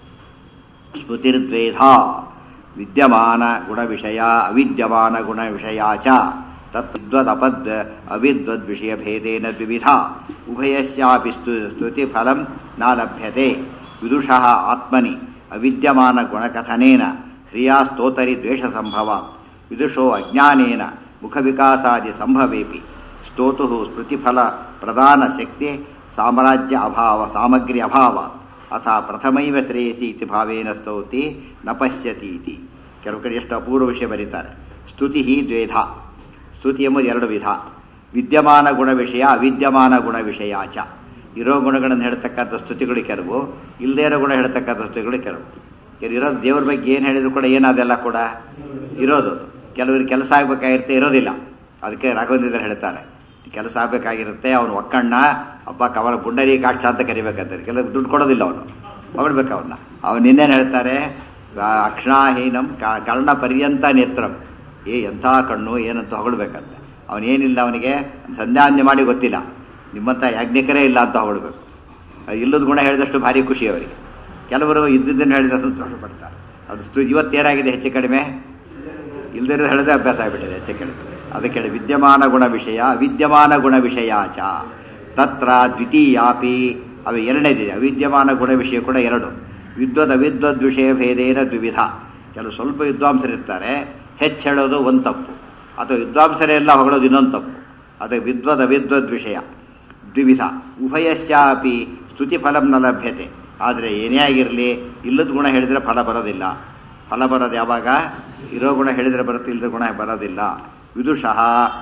ಸ್ಮೃತಿರ್ದ್ವೇಧ ವಿದ್ಯಮಾನ ಗುಣ ವಿಷಯ ಅವಿದ್ಯಮಾನ ಗುಣ ವಿಷಯ ಚ ತದ್ವದಪದ್ ಅವಿದ್ವದ್ ವಿಷಯ ಭೇದೇನ ದ್ವಿವಿಧ ಉಭಯಸ್ಯಾಪಿ ಸ್ತು ಸ್ತುತಿ ಫಲಂ ನ ಲಭ್ಯತೆ ವಿದುಷಃ ಆತ್ಮನಿ ಅವಿದ್ಯಮಾನ ಗುಣಕಥನೇನ ಕ್ರಿಯಾ ಸ್ತೋತರಿ ದ್ವೇಷ ಸಂಭವ ವಿದುಷೋ ಅಜ್ಞಾನೇನ ಮುಖವಿಕಾಸಾದಿ ಸಂಭವೇಪಿ ಸ್ತೋತು ಸ್ಮೃತಿಫಲ ಪ್ರಧಾನ ಶಕ್ತಿ ಸಾಮ್ರಾಜ್ಯ ಅಭಾವ ಸಾಮಗ್ರಿ ಅಭಾವ ಅಥ ಪ್ರಥಮೈವ ಶ್ರೇಯಸಿ ಇತಿ ಭಾವೇನ ಸ್ತೌತಿ ನ ಪಶ್ಯತಿ ಇತಿ ಕೆಲವು ಕಡೆ ಎಷ್ಟು ಅಪೂರ್ವ ವಿಷಯ ಬರೀತಾರೆ ಸ್ತುತಿ ದ್ವೇಧ ಸ್ತುತಿ ಎಂಬುದು ಎರಡು ವಿಧ ವಿದ್ಯಮಾನ ಗುಣ ವಿಷಯ ಅವಿದ್ಯಮಾನ ಗುಣ ವಿಷಯ ಚ ಇರೋ ಗುಣಗಳನ್ನು ಹೇಳ್ತಕ್ಕಂಥ ಸ್ತುತಿಗಳು ಕೆಲವು ಇಲ್ಲದೇ ಇರೋ ಗುಣ ಹೇಳ್ತಕ್ಕಂಥ ಸ್ತುತಿಗಳು ಕೆಲವು ಕೆಲವು ಇರೋದು ದೇವ್ರ ಬಗ್ಗೆ ಏನು ಹೇಳಿದ್ರು ಕೂಡ ಏನದೆಲ್ಲ ಕೂಡ ಇರೋದು ಅದು. ಕೆಲವರಿಗೆ ಕೆಲಸ ಆಗ್ಬೇಕಾಗಿರುತ್ತೆ ಇರೋದಿಲ್ಲ ಅದಕ್ಕೆ ರಾಘವೇಂದ್ರ ಹೇಳ್ತಾರೆ ಕೆಲಸ ಆಗಬೇಕಾಗಿರುತ್ತೆ ಅವನು ಒಕ್ಕಣ್ಣ ಹಬ್ಬ ಕವಲ ಪುಂಡರಿ ಕಾಕ್ಷ ಅಂತ ಕರಿಬೇಕಂತಾರೆ ಕೆಲವು ದುಡ್ಡು ಕೊಡೋದಿಲ್ಲ ಅವನು ಹೊಗಳ್ಬೇಕು ಅವನ್ನ ಅವನು ಇನ್ನೇನು ಹೇಳ್ತಾರೆ ಆ, ಅಕ್ಷಣಾಹೀನಂ ಕ- ಕರ್ಣ ಪರ್ಯಂತ ನೇತ್ರಂ ಏ ಎಂಥ ಕಣ್ಣು ಏನಂತ ಹೊಗಳ್ಬೇಕಂತ ಅವನೇನಿಲ್ಲ ಅವನಿಗೆ ಸಂಧ್ಯಾನ್ಯ ಮಾಡಿ ಗೊತ್ತಿಲ್ಲ ನಿಮ್ಮಂಥ ಯಾಜ್ಞಿಕರೇ ಇಲ್ಲ ಅಂತ ಹೊಗಳ್ಬೇಕು ಇಲ್ಲದ ಗುಣ ಹೇಳಿದಷ್ಟು ಭಾರಿ ಖುಷಿ ಅವರಿಗೆ ಕೆಲವರು ಇದ್ದಿದ್ದನ್ನು ಹೇಳಿದ ಸಂತೋಷ ಪಡ್ತಾರೆ ಅದು ಸ್ತು ಇವತ್ತೇನಾಗಿದೆ ಹೆಚ್ಚು ಕಡಿಮೆ ಇಲ್ದಿರೋ ಹೇಳದೆ ಅಭ್ಯಾಸ ಆಗಿಬಿಟ್ಟಿದೆ ಹೆಚ್ಚು ಕಡಿಮೆ ಅದಕ್ಕೆ ವಿದ್ಯಮಾನ ಗುಣ ವಿಷಯ ವಿದ್ಯಮಾನ ಗುಣ ವಿಷಯಾಚ ತತ್ರ ದ್ವಿತೀಯಾಪಿ ಅವು ಎರಡನೇದಿದೆ ಅವಿದ್ಯಮಾನ ಗುಣ ವಿಷಯ ಕೂಡ ಎರಡು ವಿದ್ವದ್ ಅವಿದ್ವದ್ ವಿಷಯ ಭೇದೇನ ದ್ವಿವಿಧ ಕೆಲವು ಸ್ವಲ್ಪ ವಿದ್ವಾಂಸರಿರ್ತಾರೆ ಹೆಚ್ಚು ಹೇಳೋದು ಒಂದು ತಪ್ಪು ಅಥವಾ ವಿದ್ವಾಂಸರೇ ಎಲ್ಲ ಹೊಗಳೋದು ಇನ್ನೊಂದು ತಪ್ಪು ಅದು ವಿದ್ವದ್ ಅವಿದ್ವದ್ ವಿಷಯ ದ್ವಿವಿಧ ಉಭಯಸ್ಯಾಪಿ ಸ್ತುತಿ ಫಲಂ ನ ಲಭ್ಯತೆ ಆದರೆ ಏನೇ ಆಗಿರಲಿ ಇಲ್ಲದ ಗುಣ ಹೇಳಿದರೆ ಫಲ ಬರೋದಿಲ್ಲ ಫಲ ಬರೋದು ಯಾವಾಗ ಇರೋ ಗುಣ ಹೇಳಿದರೆ ಬರುತ್ತೆ ಇಲ್ಲದ ಗುಣ ಬರೋದಿಲ್ಲ ವಿದುಷಃ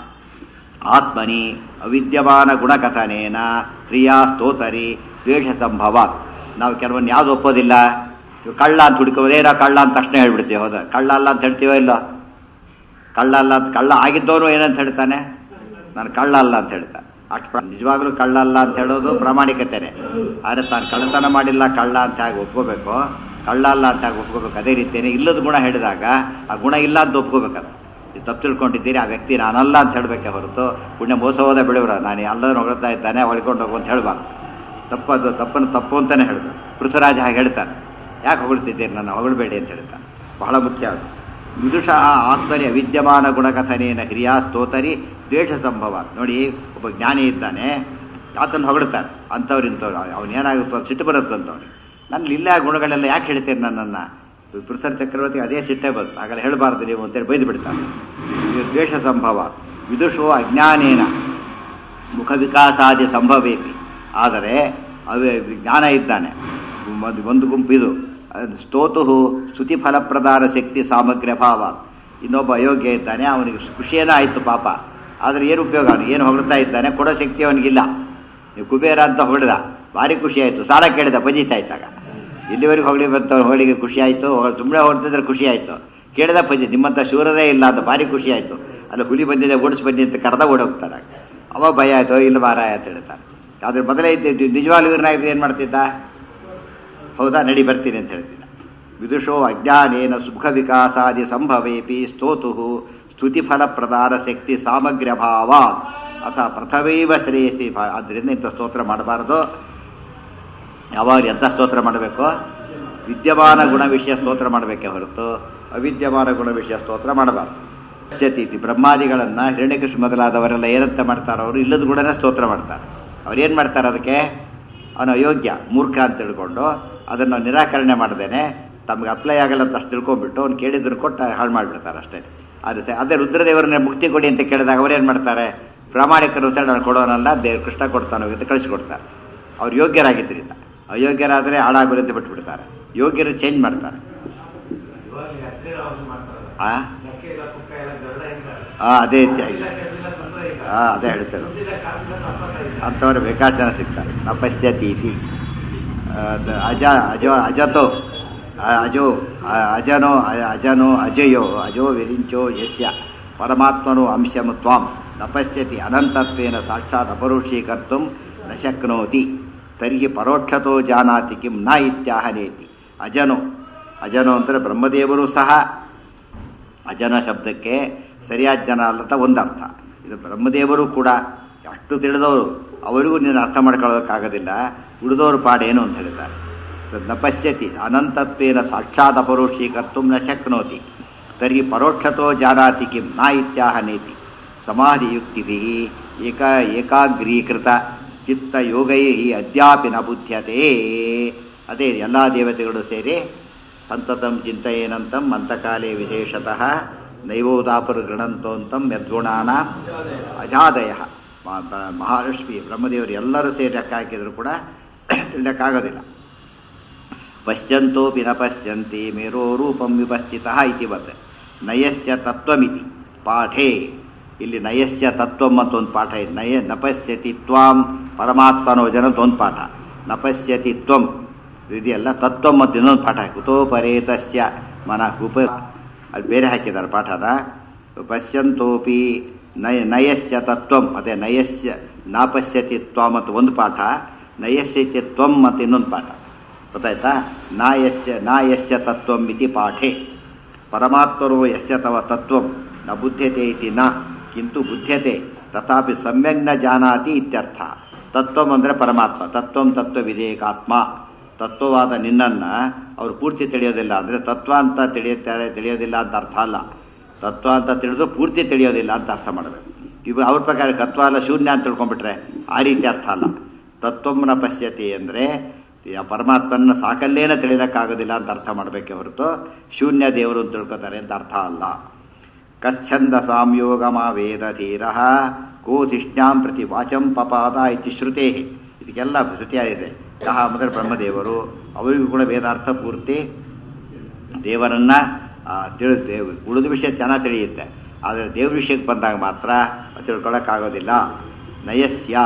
ಆತ್ಮನಿ ಅವಿದ್ಯಮಾನ ಗುಣಕಥನೇನ ಕ್ರಿಯಾ ಸ್ತೋತರಿ ದ್ವೇಷ ಸಂಭವ ನಾವು ಕೆಲವೊಂದು ಯಾವ್ದು ಒಪ್ಪೋದಿಲ್ಲ ಇವ್ ಕಳ್ಳ ಅಂತ ಹುಡುಕೋದೇನೋ ಕಳ್ಳ ಅಂತ ತಕ್ಷಣ ಹೇಳ್ಬಿಡ್ತೀವಿ ಹೌದಾ ಕಳ್ಳ ಅಲ್ಲ ಅಂತ ಹೇಳ್ತೀವೋ ಇಲ್ಲ ಕಳ್ಳ ಅಲ್ಲ ಅಂತ ಕಳ್ಳ ಆಗಿದ್ದವನು ಏನಂತ ಹೇಳ್ತಾನೆ ನಾನು ಕಳ್ಳ ಅಲ್ಲ ಅಂತ ಹೇಳ್ತಾನೆ ಅಷ್ಟು ಪ್ರ- ನಿಜವಾಗ್ಲೂ ಕಳ್ಳ ಅಲ್ಲ ಅಂತ ಹೇಳೋದು ಪ್ರಾಮಾಣಿಕತೆನೆ ಆದರೆ ತಾನು ಕಳ್ಳತನ ಮಾಡಿಲ್ಲ ಕಳ್ಳ ಅಂತ ಹಾಗೆ ಒಪ್ಕೋಬೇಕು ಕಳ್ಳ ಅಲ್ಲ ಅಂತ ಹಾಗೆ ಒಪ್ಕೋಬೇಕು ಅದೇ ರೀತಿಯೇ ಇಲ್ಲದ ಗುಣ ಹೇಳಿದಾಗ ಆ ಗುಣ ಇಲ್ಲ ಅಂತ ಒಪ್ಕೋಬೇಕದು ಇದು ತಪ್ಪು ತಿಳ್ಕೊಂಡಿದ್ದೀರಿ ಆ ವ್ಯಕ್ತಿ ನಾನಲ್ಲ ಅಂತ ಹೇಳಬೇಕೆ ಹೊರತು ಪುಣ್ಯ ಮೋಸ ಹೋದ ಬಿಡುವ್ರ ನಾನು ಎಲ್ಲದನ್ನು ಹೊಗಳ್ತಾ ಇದ್ದಾನೆ ಹೊಳ್ಕೊಂಡು ಹೋಗು ಅಂತ ಹೇಳಬಾರ್ದು ತಪ್ಪದು ತಪ್ಪನ್ನು ತಪ್ಪು ಅಂತಾನೆ ಹೇಳ್ಬೇಕು ಪೃಥ್ವರಾಜ ಹಾಗೆ ಹೇಳ್ತಾನೆ ಯಾಕೆ ಹೊಗಳ್ತಿದ್ದೀರಿ ನನ್ನ ಹೊಗಳಬೇಡಿ ಅಂತ ಹೇಳ್ತಾನೆ ಬಹಳ ಮುಖ್ಯ ಅದು ವಿದುಷಃ ಆತ್ಮನಿ ಅವಿದ್ಯಮಾನ ಗುಣಕಥನೇನ ಹಿರಿಯ ಸ್ತೋತರಿ ದ್ವೇಷ ಸಂಭವ ನೋಡಿ ಒಬ್ಬ ಜ್ಞಾನಿ ಇದ್ದಾನೆ ಆತನ ಹೊಗಳ್ತಾರೆ ಅಂಥವ್ರು ಇಂಥವ್ರು ಅವನೇನಾಗುತ್ತೋ ಸಿಟ್ಟು ಬರುತ್ತಂತವ್ರಿಗೆ ನನ್ನ ಇಲ್ಲ ಗುಣಗಳೆಲ್ಲ ಯಾಕೆ ಹೇಳ್ತೀರಿ ನನ್ನನ್ನು ಪೃಥ್ವಿ ಚಕ್ರವರ್ತಿ ಅದೇ ಸಿಟ್ಟೇ ಬಂತು ಹಾಗೆಲ್ಲ ಹೇಳಬಾರ್ದು ನೀವು ಅಂತೇಳಿ ಬೈದು ಬಿಡ್ತಾನೆ ಇದು ದ್ವೇಷ ಸಂಭವ ವಿದುಷೋ ಅಜ್ಞಾನೇನ ಮುಖ ವಿಕಾಸಾದಿ ಸಂಭವೇಪಿ ಆದರೆ ಅವೇ ಜ್ಞಾನ ಇದ್ದಾನೆ ಒಂದು ಒಂದು ಗುಂಪು ಇದು ಅದು ಸ್ತೋತು ಸ್ತುತಿ ಫಲಪ್ರದಾನ ಶಕ್ತಿ ಸಾಮಗ್ರಿ ಅಭಾವ ಇನ್ನೊಬ್ಬ ಅಯೋಗ್ಯ ಇದ್ದಾನೆ ಅವನಿಗೆ ಖುಷಿಯೇನೋ ಆಯಿತು ಪಾಪ ಆದರೆ ಏನು ಉಪಯೋಗ ಅವನು ಏನು ಹೊಗಳ್ತಾ ಇದ್ದಾನೆ ಕೊಡೋ ಶಕ್ತಿ ಅವನಿಗಿಲ್ಲ ನೀವು ಕುಬೇರ ಅಂತ ಹೊಡೆದ ಭಾರಿ ಖುಷಿ ಆಯಿತು ಸಾಲ ಕೇಳಿದ ಪಂಜಿತ ಇದ್ದಾಗ ಇಲ್ಲಿವರೆಗೆ ಹೊಗಳಿ ಬಂತವ್ರು ಹೋಳಿಗೆ ಖುಷಿ ಆಯಿತು ಸುಮ್ಮನೆ ಹೊಡ್ತಿದ್ರೆ ಖುಷಿ ಆಯಿತು ಕೇಳಿದ ಪಂಜಿ ನಿಮ್ಮಂಥ ಶೂರರೇ ಇಲ್ಲ ಅಂತ ಭಾರಿ ಖುಷಿ ಆಯಿತು ಅಲ್ಲಿ ಹುಲಿ ಬಂದಿದೆ ಓಡಿಸಿ ಬನ್ನಿ ಅಂತ ಕರೆದ ಓಡೋಗ್ತಾರೆ ಅವ ಭಯ ಆಯಿತು ಇಲ್ಲ ಮಾರಾಯ ಅಂತ ಹೇಳ್ತಾನೆ ಅದ್ರ ಮೊದಲೇ ಇದ್ದು ನಿಜವಾಗ್ಲೂ ಇವ್ರನ್ನಾಗಿದ್ರೆ ಏನು ಮಾಡ್ತಿದ್ದ ಹೌದಾ ನಡಿ ಬರ್ತೀನಿ ಅಂತ ಹೇಳ್ತಿದ್ದ ವಿದುಷೋ ಅಜ್ಞಾನೇನ ಸುಖ ವಿಕಾಸಾದಿ ಸಂಭವೇಪಿ ಸ್ತೋತು ಸ್ತುತಿ ಫಲ ಪ್ರದಾನ ಶಕ್ತಿ ಸಾಮಗ್ರಿ ಅಭಾವ ಅಥ ಪ್ರಥಮೈವ ಶ್ರೇಯಸಿ ಭಾ- ಆದ್ದರಿಂದ ಇಂಥ ಸ್ತೋತ್ರ ಮಾಡಬಾರದು ಯಾವಾಗ ಎಂಥ ಸ್ತೋತ್ರ ಮಾಡಬೇಕು ವಿದ್ಯಮಾನ ಗುಣ ವಿಷಯ ಸ್ತೋತ್ರ ಮಾಡಬೇಕೇ ಹೊರತು ಅವಿದ್ಯಮಾನ ಗುಣ ವಿಷಯ ಸ್ತೋತ್ರ ಮಾಡಬಾರ್ದು ಸತ್ಯತಿ ಬ್ರಹ್ಮಾದಿಗಳನ್ನ ಹಿರಣ್ಯಕೃಷ್ಣ ಮೊದಲಾದವರೆಲ್ಲ ಏನಂತ ಮಾಡ್ತಾರೆ ಅವರು ಇಲ್ಲದ ಗುಣನೇ ಸ್ತೋತ್ರ ಮಾಡ್ತಾರೆ ಅವ್ರು ಏನು ಮಾಡ್ತಾರೆ ಅದಕ್ಕೆ ಅವನು ಅಯೋಗ್ಯ ಮೂರ್ಖ ಅಂತ ತಿಳ್ಕೊಂಡು ಅದನ್ನು ನಿರಾಕರಣೆ ಮಾಡ್ದೇನೆ ತಮ್ಗೆ ಅಪ್ಲೈ ಆಗಲ್ಲ ಅಂತ ಅಷ್ಟು ತಿಳ್ಕೊಂಡ್ಬಿಟ್ಟು ಅವ್ನು ಕೇಳಿದ್ರು ಕೊಟ್ಟು ಹಾಳು ಮಾಡಿಬಿಡ್ತಾರೆ ಅಷ್ಟೇ ಅದು ಸ- ಅದೇ ರುದ್ರದೇವರನ್ನ ಮುಕ್ತಿ ಕೊಡಿ ಅಂತ ಕೇಳಿದಾಗ ಅವ್ರೇನು ಮಾಡ್ತಾರೆ ಪ್ರಾಮಾಣಿಕರು ಅಂತ ಹೇಳಿ ನಾನು ಕೊಡೋನಲ್ಲ ದೇವ್ರು ಕೃಷ್ಣ ಕೊಡ್ತಾನೋ ಅಂತ ಕಳಿಸ್ಕೊಡ್ತಾರೆ ಅವ್ರು ಯೋಗ್ಯರಾಗಿದ್ದರಿಂದ ಅಯೋಗ್ಯರಾದರೆ ಹಾಳಾಗೋದು ಅಂತ ಬಿಟ್ಬಿಡ್ತಾರೆ ಯೋಗ್ಯರು ಚೇಂಜ್ ಮಾಡ್ತಾರೆ ಇವಾಗ ಹೆಸರೇ ಅವ್ರು ಮಾಡ್ತಾರಲ್ಲ. ಆ ಲಕ್ಕೆ ಇಲ್ಲ, ಕುಕ್ಕ ಇಲ್ಲ, ಗರುಡ ಇಲ್ಲ. ಆ, ಅದೇ ರೀತಿಯಾಗಿ ಇಲ್ಲ, ಕೆಟ್ಟಿಲ್ಲ, ಸಂದ್ರ ಇಲ್ಲ. ಆ, ಅದೇ ಹೇಳ್ತಾರೆ ದುಡ್ಡಿಲ್ಲ, ಕಾಸಿಲ್ಲ, ಸಂಪತ್ತ ಇಲ್ಲ. ಅಂಥವ್ರು ಬೇಕಾಷ್ಟು ಜನ ಸಿಗ್ತಾರೆ ನಪಶ್ಯತೀತಿ ಅದ- ಅಜ ಅಜೋ ಅಜತೋ ಅ- ಅಜೋ ಅ- ಅಜನೋ ಅ- ಅಜನೋ ಅಜಯೋ ಅಜೋ ವಿರಿಂಚೋ ಯಸ್ಯ ಪರಮಾತ್ಮನು ಅಂಶಂ ತ್ವಾಂ ನಪಶ್ಯತಿ ಅನಂತತ್ವೇನ ಸಾಕ್ಷಾತ್ ಅಪರೋಕ್ಷೀಕರ್ತು ನ ಶಕ್ನೋತಿ ತರ್ಹಿ ಪರೋಕ್ಷತೋ ಜಾನಾತಿ ಕಿಂ ನ ಇತ್ಯಾಹನೇತಿ ಅಜನೋ ಅಜನೋ ಅಂದರೆ ಬ್ರಹ್ಮದೇವರು ಸಹ ಅಜನ ಶಬ್ದಕ್ಕೆ ಸರಿಯಾದ ಜನ ಅಲ್ಲಂತ ಒಂದು ಅರ್ಥ ಇದು ಬ್ರಹ್ಮದೇವರು ಕೂಡ ಅಷ್ಟು ತಿಳಿದವರು ಅವರಿಗೂ ನೀನು ಅರ್ಥ ಮಾಡ್ಕೊಳ್ಳೋದಕ್ಕಾಗೋದಿಲ್ಲ ಉಳಿದವರು ಪಾಡೇನು ಅಂತ ಹೇಳಿದ್ದಾರೆ ನ ಪಶ್ಯತಿ ಅನಂತತ್ವೇನ ಸಾಕ್ಷಾತ್ ಅಪರೋಕ್ಷೀಕರ್ತು ನ ಶಕ್ನೋತಿ ತರ್ಹಿ ಪರೋಕ್ಷತೋ ಜಾನಾತಿ ಕಿಂ ನ ಇತ್ಯಾಹ ನೇತಿ ಸಮಾಧಿಯುಕ್ತಿಭಿ ಏಕ ಏಕಾಗ್ರೀಕೃತ ಚಿತ್ತಯೋಗೈ ಅದ್ಯಾಪಿ ನ ಬುದ್ಧ್ಯತೆ ಅದೇ ಎಲ್ಲ ದೇವತೆಗಳು ಸೇರಿ ಸಂತತಂ ಚಿಂತೆಯೇನಂತಂ ಅಂತಕಾಲೇ ವಿಶೇಷತಃ ನೈವೋದಾಪರು ಗೃಣಂತೋಂತಂ ಯದ್ಗುಣಾನ ಅಜಾದಯ ಮ- ಬ- ಮಹಾಲಕ್ಷ್ಮಿ ಬ್ರಹ್ಮದೇವರು ಎಲ್ಲರೂ ಸೇರಿ ಲೆಕ್ಕ ಹಾಕಿದ್ರು ಕೂಡ ತಿಳಿಯಕ್ಕಾಗೋದಿಲ್ಲ ಪಶ್ಯಂತೋಪಿ ನ ಪಶ್ಯಂತಿ ಮೇರೋ ರೂಪಂ ವಿಪಸ್ಥಿತ ಇತಿವತ್ ನಯಸ್ಯ ತತ್ವಮಿತಿ ಪಾಠೇ ಇಲ್ಲಿ ನಯಸ್ಯ ತತ್ವಂ ಅಂತ ಒಂದು ಪಾಠ ಇದೆ ನಯ ನಪಶ್ಯತಿ ತ್ವಾಂ ಪರಮಾತ್ಮನೋ ಜನದ ಒಂದು ಪಾಠ ನಪಶ್ಯತಿ ತ್ವಂ ಇದೆಯಲ್ಲ ತತ್ವಂ ಮತ್ತು ಇನ್ನೊಂದು ಪಾಠ ಕುತೋಪರೇತಸ್ಯ ಮನ ಉಪ ಅದು ಬೇರೆ ಹಾಕಿದ್ದಾರೆ ಪಾಠನ ಪಶ್ಯಂತೋಪಿ ನಯ ನಯಸ್ಯ ತತ್ವಂ ಅದೇ ನಯಸ್ಯ ನಾಪಶ್ಯತಿ ತ್ವಂ ಮತ್ತು ಒಂದು ಪಾಠ ನಯಸ್ಯತಿ ತ್ವಂ ಮತ್ತು ಇನ್ನೊಂದು ಪಾಠ ಗೊತ್ತಾಯ್ತಾ ನಾ ಯಸ್ಯ ನಾ ಯಸ್ಯ ತತ್ವಂ ಇತಿ ಪಾಠೆ ಪರಮಾತ್ಮರೋ ಯಸ್ಯ ತವ ತತ್ವಂ ನ ಬುದ್ಧ್ಯತೆ ಇತಿ ನ ಕಿಂತು ಬುದ್ಧ್ಯತೆ ತಥಾಪಿ ಸಮ್ಯಕ್ ನ ಜಾನಾತಿ ಇತ್ಯರ್ಥ ತತ್ವಂ ಅಂದರೆ ಪರಮಾತ್ಮ ತತ್ವಂ ತತ್ವ ವಿಧೇಯಕಾತ್ಮ ತತ್ವವಾದ ನಿನ್ನನ್ನ ಅವರು ಪೂರ್ತಿ ತಿಳಿಯೋದಿಲ್ಲ ಅಂದರೆ ತತ್ವ ಅಂತ ತಿಳಿಯುತ್ತಾರೆ ತಿಳಿಯೋದಿಲ್ಲ ಅಂತ ಅರ್ಥ ಅಲ್ಲ ತತ್ವ ಅಂತ ತಿಳಿದು ಪೂರ್ತಿ ತಿಳಿಯೋದಿಲ್ಲ ಅಂತ ಅರ್ಥ ಮಾಡಬೇಕು ಇವು ಅವ್ರ ಪ್ರಕಾರ ತತ್ವ ಅಲ್ಲ ಶೂನ್ಯ ಅಂತ ತಿಳ್ಕೊಂಡ್ಬಿಟ್ರೆ ಆ ರೀತಿ ಅರ್ಥ ಅಲ್ಲ ತತ್ವಮ್ನ ಪಶ್ಯತಿ ಅಂದರೆ ಪರಮಾತ್ಮನ ಸಾಕಲ್ಲೇನ ತಿಳಿಯೋಕ್ಕಾಗೋದಿಲ್ಲ ಅಂತ ಅರ್ಥ ಮಾಡಬೇಕೆ ಹೊರತು ಶೂನ್ಯ ದೇವರು ಅಂತ ತಿಳ್ಕೊತಾರೆ ಅಂತ ಅರ್ಥ ಅಲ್ಲ ಕಶ್ಚಂದ ಸಾಂಯೋಗಮ ವೇದ ಧೀರ ಕೋಧಿಷ್ಣ್ಯಾಂ ಪ್ರತಿ ವಾಚಂ ಪಪಾದ ಇತಿ ಶ್ರುತೇ ಇದಕ್ಕೆಲ್ಲ ಶ್ರುತಿಯಾಗಿದೆ ಸಹ ಮೊದಲ ಬ್ರಹ್ಮದೇವರು ಅವರಿಗೂ ಕೂಡ ವೇದಾರ್ಥ ಪೂರ್ತಿ ದೇವರನ್ನ ತಿಳಿದ ಉಳಿದ ವಿಷಯ ಚೆನ್ನಾಗಿ ತಿಳಿಯುತ್ತೆ ಆದರೆ ದೇವ್ರ ವಿಷಯಕ್ಕೆ ಬಂದಾಗ ಮಾತ್ರ ತಿಳ್ಕೊಳ್ಳೋಕ್ಕಾಗೋದಿಲ್ಲ ನಯಸ್ಯ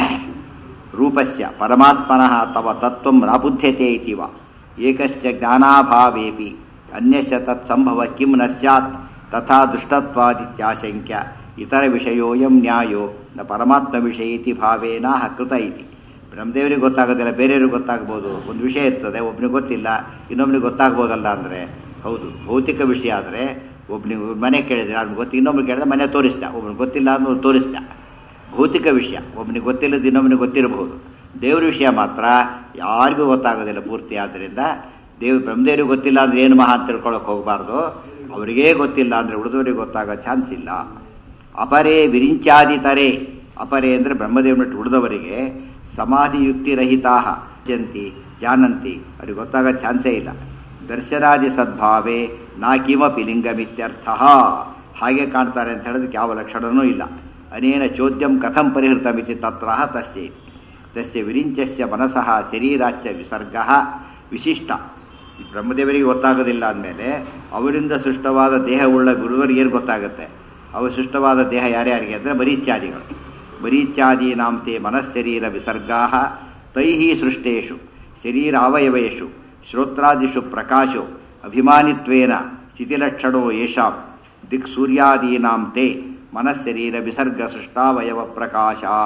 ರೂಪಸ್ಯ ಪರಮಾತ್ಮನಃ ತವ ತತ್ವ ನಾಬುದ್ಧ್ಯತೆ ಇತಿವ ಏಕಶ್ಚ ಜ್ಞಾನಾಭಾವೇಪಿ ಅನ್ಯಶ್ಚ ತತ್ಸಂಭವ ಕಿಂ ನ ಸ್ಯಾತ್ ತಥಾ ದುಷ್ಟತ್ವಾದಿತ್ಯಾಶಂಕ್ಯ ಇತರ ವಿಷಯೋಯಂ ನ್ಯಾಯೋ ನ ಪರಮಾತ್ಮ ವಿಷಯ ಇತಿ ಭಾವೇನ ಕೃತ ಇತಿ ಬ್ರಹ್ಮದೇವರಿಗೆ ಗೊತ್ತಾಗೋದಿಲ್ಲ ಬೇರೆಯವ್ರಿಗೆ ಗೊತ್ತಾಗ್ಬೋದು ಒಂದು ವಿಷಯ ಇರ್ತದೆ ಒಬ್ನಿಗೆ ಗೊತ್ತಿಲ್ಲ ಇನ್ನೊಬ್ನಿಗೆ ಗೊತ್ತಾಗ್ಬೋದಲ್ಲ ಅಂದರೆ ಹೌದು ಭೌತಿಕ ವಿಷಯ ಆದರೆ ಒಬ್ನಿಗೆ ಮನೆ ಕೇಳಿದ್ರೆ ಅವ್ನಿಗೆ ಗೊತ್ತು ಇನ್ನೊಬ್ರಿಗೆ ಕೇಳಿದ್ರೆ ಮನೆ ತೋರಿಸ್ದ ಒಬ್ನಿಗೆ ಗೊತ್ತಿಲ್ಲ ಅನ್ನೋದು ತೋರಿಸ್ದ ಭೌತಿಕ ವಿಷಯ ಒಬ್ಬನಿಗೆ ಗೊತ್ತಿಲ್ಲದ ಇನ್ನೊಬ್ಬನಿಗೆ ಗೊತ್ತಿರಬಹುದು ದೇವ್ರ ವಿಷಯ ಮಾತ್ರ ಯಾರಿಗೂ ಗೊತ್ತಾಗೋದಿಲ್ಲ ಪೂರ್ತಿ ಆದ್ದರಿಂದ ದೇವ್ ಬ್ರಹ್ಮದೇವ್ರಿಗೆ ಗೊತ್ತಿಲ್ಲ ಅಂದ್ರೆ ಏನು ಮಹಾ ಅಂತ ತಿಳ್ಕೊಳಕ್ಕೆ ಹೋಗಬಾರ್ದು ಅವರಿಗೇ ಗೊತ್ತಿಲ್ಲ ಅಂದರೆ ಉಳಿದವರಿಗೆ ಗೊತ್ತಾಗೋ ಚಾನ್ಸ್ ಇಲ್ಲ ಅಪರೇ ವಿರಿಂಚಾದಿತರೆ ಅಪರೇ ಅಂದರೆ ಬ್ರಹ್ಮದೇವನ ಉಳಿದವರಿಗೆ ಸಮಾಧಿ ಯುಕ್ತಿರಹಿತಾ ಜಂತಿ ಜಾನಂತಿ ಅವ್ರಿಗೆ ಗೊತ್ತಾಗೋ ಚಾನ್ಸೇ ಇಲ್ಲ ದರ್ಶನಾದಿ ಸದ್ಭಾವೇ ನಾ ಕಿಮಪಿ ಲಿಂಗಮಿತ್ಯರ್ಥ ಹಾಗೆ ಕಾಣ್ತಾರೆ ಅಂತ ಹೇಳೋದಕ್ಕೆ ಯಾವ ಲಕ್ಷಣವೂ ಇಲ್ಲ ಅನೇನ ಚೋದ್ಯಂ ಕಥಂ ಪರಿಹೃತಮಿತಿ ತತ್ರ ತಸ್ಯ ತಸ್ಯ ವಿರಿಂಚಸ್ಯ ಮನಸಃ ಶರೀರಾಚ್ಯ ವಿಸರ್ಗ ವಿಶಿಷ್ಟ ಈ ಬ್ರಹ್ಮದೇವರಿಗೆ ಗೊತ್ತಾಗೋದಿಲ್ಲ ಅಂದಮೇಲೆ ಅವರಿಂದ ಸೃಷ್ಟವಾದ ದೇಹವುಳ್ಳ ಗುರುವರಿಗೆ ಏನು ಗೊತ್ತಾಗುತ್ತೆ ಅವು ಸೃಷ್ಟವಾದ ದೇಹ ಯಾರ್ಯಾರಿಗೆ ಅಂದರೆ ಮರೀಚ್ಯಾದಿಗಳು ಮರೀಚ್ಯಾದೀನಾಂತೆ ಮನಃಶರೀರ ವಿಸರ್ಗಾ ತೈ ಸೃಷ್ಟೇಶು ಶರೀರಾವಯವಯೇಷು ಶ್ರೋತ್ರಾದಿಷು ಪ್ರಕಾಶೋ ಅಭಿಮಾನಿತ್ವೇನ ಸ್ಥಿತಿಲಕ್ಷಣೋ ಯೇಷಾಂ ದಿಕ್ ಸೂರ್ಯಾದೀನಾಂ ತೇ ಮನಃಶರೀರ ವಿಸರ್ಗ ಸೃಷ್ಟಾವಯವ ಪ್ರಕಾಶಾ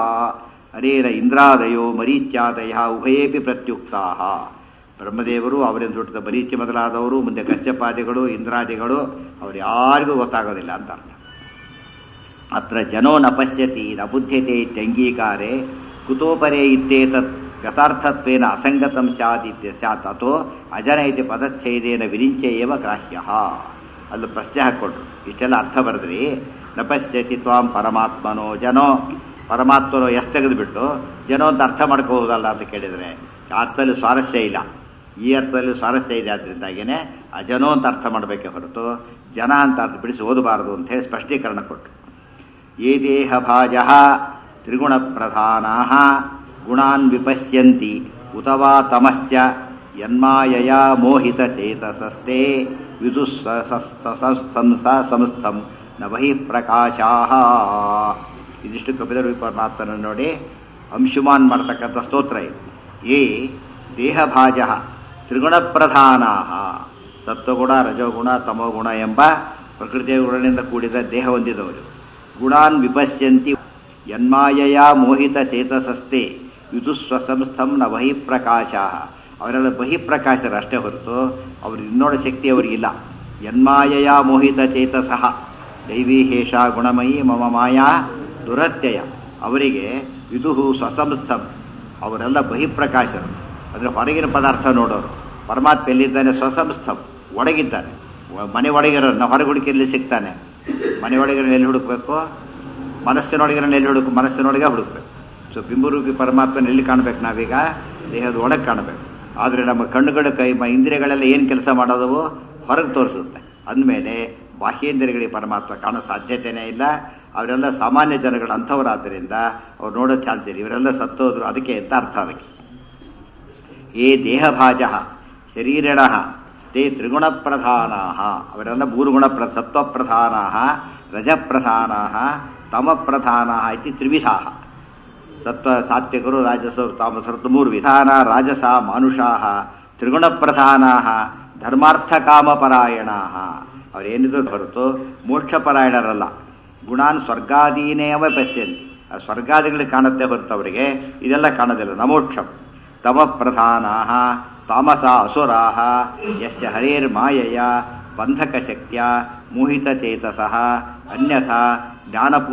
ಅನೇನ ಇಂದ್ರಾದಯೋ ಮರೀಚ್ಯಾದಯ ಉಭಯೇಪಿ ಪ್ರತ್ಯುಕ್ತಾ ಬ್ರಹ್ಮದೇವರು ಅವರಿಂದ ಹುಟ್ಟಿದ ಮರೀಚಿ ಮೊದಲಾದವರು ಮುಂದೆ ಕಶ್ಯಪಾದಿಗಳು ಇಂದ್ರಾದಿಗಳು ಅವ್ರು ಯಾರಿಗೂ ಗೊತ್ತಾಗೋದಿಲ್ಲ ಅಂತ ಅರ್ಥ ಅತ್ರ ಜನೋ ನ ಪಶ್ಯತಿ ನ ಬುದ್ಧ್ಯತೆ ಇತ್ಯಂಗೀಕಾರೆ ಕುತೋಪರೇ ಇತ್ತೇತತ್ ಗತಾರ್ಥತ್ವೇನ ಅಸಂಗತಂ ಸ್ಯಾತ್ ಇತ್ಯ ಸ್ಯಾತ್ ಅಥೋ ಅಜನ ಇತಿ ಪದಚ್ಛೇದೇನ ವಿರಿಂಚೆ ಏವ ಗ್ರಾಹ್ಯ ಅಲ್ಲಿ ಪ್ರಶ್ನೆ ಹಾಕ್ಕೊಟ್ರು ಇಷ್ಟೆಲ್ಲ ಅರ್ಥ ಬರೆದ್ರಿ ನ ಪಶ್ಯತಿ ತ್ವಾಂ ಪರಮಾತ್ಮನೋ ಜನೋ ಪರಮಾತ್ಮನೋ ಎಷ್ಟು ತೆಗೆದುಬಿಟ್ಟು ಜನೋ ಅಂತ ಅರ್ಥ ಮಾಡ್ಕೋಬೋದಲ್ಲ ಅಂತ ಕೇಳಿದರೆ ಅರ್ಥದಲ್ಲಿ ಸ್ವಾರಸ್ಯ ಇಲ್ಲ ಈ ಅರ್ಥದಲ್ಲಿ ಸ್ವಾರಸ್ಯ ಇದೆ ಆದ್ದರಿಂದಾಗಿಯೇ ಅಜನೋ ಅಂತ ಅರ್ಥ ಮಾಡಬೇಕೆ ಹೊರತು ಜನ ಅಂತ ಅರ್ಥ ಬಿಡಿಸಿ ಓದಬಾರದು ಅಂತ ಹೇಳಿ ಸ್ಪಷ್ಟೀಕರಣ ಕೊಟ್ಟರು ಯೇ ದೇಹ ಭಾಜ ತ್ರಿಗುಣ ಪ್ರಧಾನಾ ಗುಣಾನ್ ವಿಪಶ್ಯಂತಿ ಉತವಾ ತಮಶ್ಚ ಯನ್ಮಾಯಯ ಮೋಹಿತ ಚೇತಸಸ್ತೆ ವಿದು ಸಂಸ್ಥಂ ನ ಬಹಿ ಪ್ರಕಾಶಾ ಇದಿಷ್ಟು ಕಪಿಲ ಪರಮಾತ್ಮನ ನೋಡಿ ಅಂಶುಮಾನ್ ಮಾಡ್ತಕ್ಕಂಥ ಸ್ತೋತ್ರ ಇದು ಏ ದೇಹಭಾಜ ತ್ರಿಗುಣ ಪ್ರಧಾನಾ ಸತ್ವಗುಣ ರಜೋಗುಣ ತಮೋಗುಣ ಎಂಬ ಪ್ರಕೃತಿಯ ಗುಣದಿಂದ ಕೂಡಿದ ದೇಹ ಹೊಂದಿದವರು ಗುಣಾನ್ ವಿಪಶ್ಯಂತಿ ಯನ್ಮಾಯಯ ಮೋಹಿತ ಚೇತಸಸ್ತೆ ಇದು ಸ್ವಸಂಸ್ಥಂ ನ ಬಹಿಪ್ರಕಾಶ ಅವರೆಲ್ಲ ಬಹಿಪ್ರಕಾಶರು ಅಷ್ಟೇ ಹೊರತು ಅವ್ರು ಇನ್ನೋಡ ಶಕ್ತಿ ಅವರಿಗಿಲ್ಲ ಯನ್ಮಾಯಯ ಮೋಹಿತ ಚೇತಸಃ ದೈವೀ ಹೇಷ ಗುಣಮಯಿ ಮಮ ಮಾಯಾ ದುರತ್ಯಯ ಅವರಿಗೆ ವಿದುಹು ಸ್ವಸಂಸ್ಥಂ ಅವರೆಲ್ಲ ಬಹಿಪ್ರಕಾಶರು ಅಂದರೆ ಹೊರಗಿನ ಪದಾರ್ಥ ನೋಡೋರು ಪರಮಾತ್ಮ ಎಲ್ಲಿದ್ದಾನೆ ಸ್ವಸಂಸ್ಥಂ ಒಳಗಿದ್ದಾನೆ ಮನೆ ಒಳಗಿರೋ ಹೊರಗೆ ಹುಡುಕಿಯಲ್ಲಿ ಸಿಗ್ತಾನೆ ಮನೆ ಒಳಗಿರೋ ಎಲ್ಲಿ ಹುಡುಕ್ಬೇಕು ಮನಸ್ಸಿನೊಳಗಿರೋ ಎಲ್ಲಿ ಹುಡುಕು ಮನಸ್ಸಿನೊಳಗೆ ಹುಡುಕ್ಬೇಕು ಸೊ ಬಿಂಬರೂಪಿ ಪರಮಾತ್ಮನ ಎಲ್ಲಿ ಕಾಣಬೇಕು ನಾವೀಗ ದೇಹದ ಒಳಗೆ ಕಾಣಬೇಕು ಆದರೆ ನಮ್ಮ ಕಣ್ಣುಗಳ ಕೈ ಮ ಇಂದ್ರಿಯಗಳೆಲ್ಲ ಏನು ಕೆಲಸ ಮಾಡೋದವು ಹೊರಗೆ ತೋರಿಸುತ್ತೆ ಅಂದಮೇಲೆ ಬಾಹ್ಯೇಂದ್ರಿಯಗಳಿಗೆ ಪರಮಾತ್ಮ ಕಾಣೋ ಸಾಧ್ಯತೆಯೇ ಇಲ್ಲ ಅವರೆಲ್ಲ ಸಾಮಾನ್ಯ ಜನಗಳು ಅಂಥವರಾದ್ದರಿಂದ ಅವ್ರು ನೋಡೋ ಚಾನ್ಸ್ ಇಲ್ಲ ಇವರೆಲ್ಲ ಸತ್ತೋದ್ರು ಅದಕ್ಕೆ ಎಂತ ಅರ್ಥ ಅದಕ್ಕೆ ಏ ದೇಹಭಾಜ ಶರೀರಿಣ ತೇ ತ್ರಿಗುಣ ಪ್ರಧಾನ ಅವರೆಲ್ಲ ಮೂರು ಗುಣ ಪ್ರ ಸತ್ವಪ್ರಧಾನ ರಜಪ್ರಧಾನ ತಮಪ್ರಧಾನ ಇತಿ ತ್ರಿವಿಧಾ ಸತ್ವ ಸಾತ್ವಿಕರು ರಾಜಸರು ತಾಮಸರು ಮೂರು ವಿಧಾನ ರಾಜಸ ಮಾನುಷಾ ತ್ರಿಗುಣ ಪ್ರಧಾನ ಧರ್ಮಾರ್ಥ ಕಾಮಪರಾಯಣ ಅವರೇನಿದ್ರು ಹೊರತು ಮೋಕ್ಷಪರಾಯಣರಲ್ಲ ಗುಣಾನ್ ಸ್ವರ್ಗಾದೀನೇವ ಪಶ್ಯಂತಿ ಆ ಸ್ವರ್ಗಾದಿಗಳಿಗೆ ಕಾಣುತ್ತೆ ಹೊರತು ಅವರಿಗೆ ಇದೆಲ್ಲ ಕಾಣೋದಿಲ್ಲ ನಮೋಕ್ಷಂ ತಮ ಪ್ರಧಾನ ತಾಮಸ ಅಸುರಾ ಯಶ ಹರೇರ್ಮಾಯಯ ಬಂಧಕ ಶಕ್ತಿಯ ಮೋಹಿತಚೇತಸಃ ಅನ್ಯಥಾ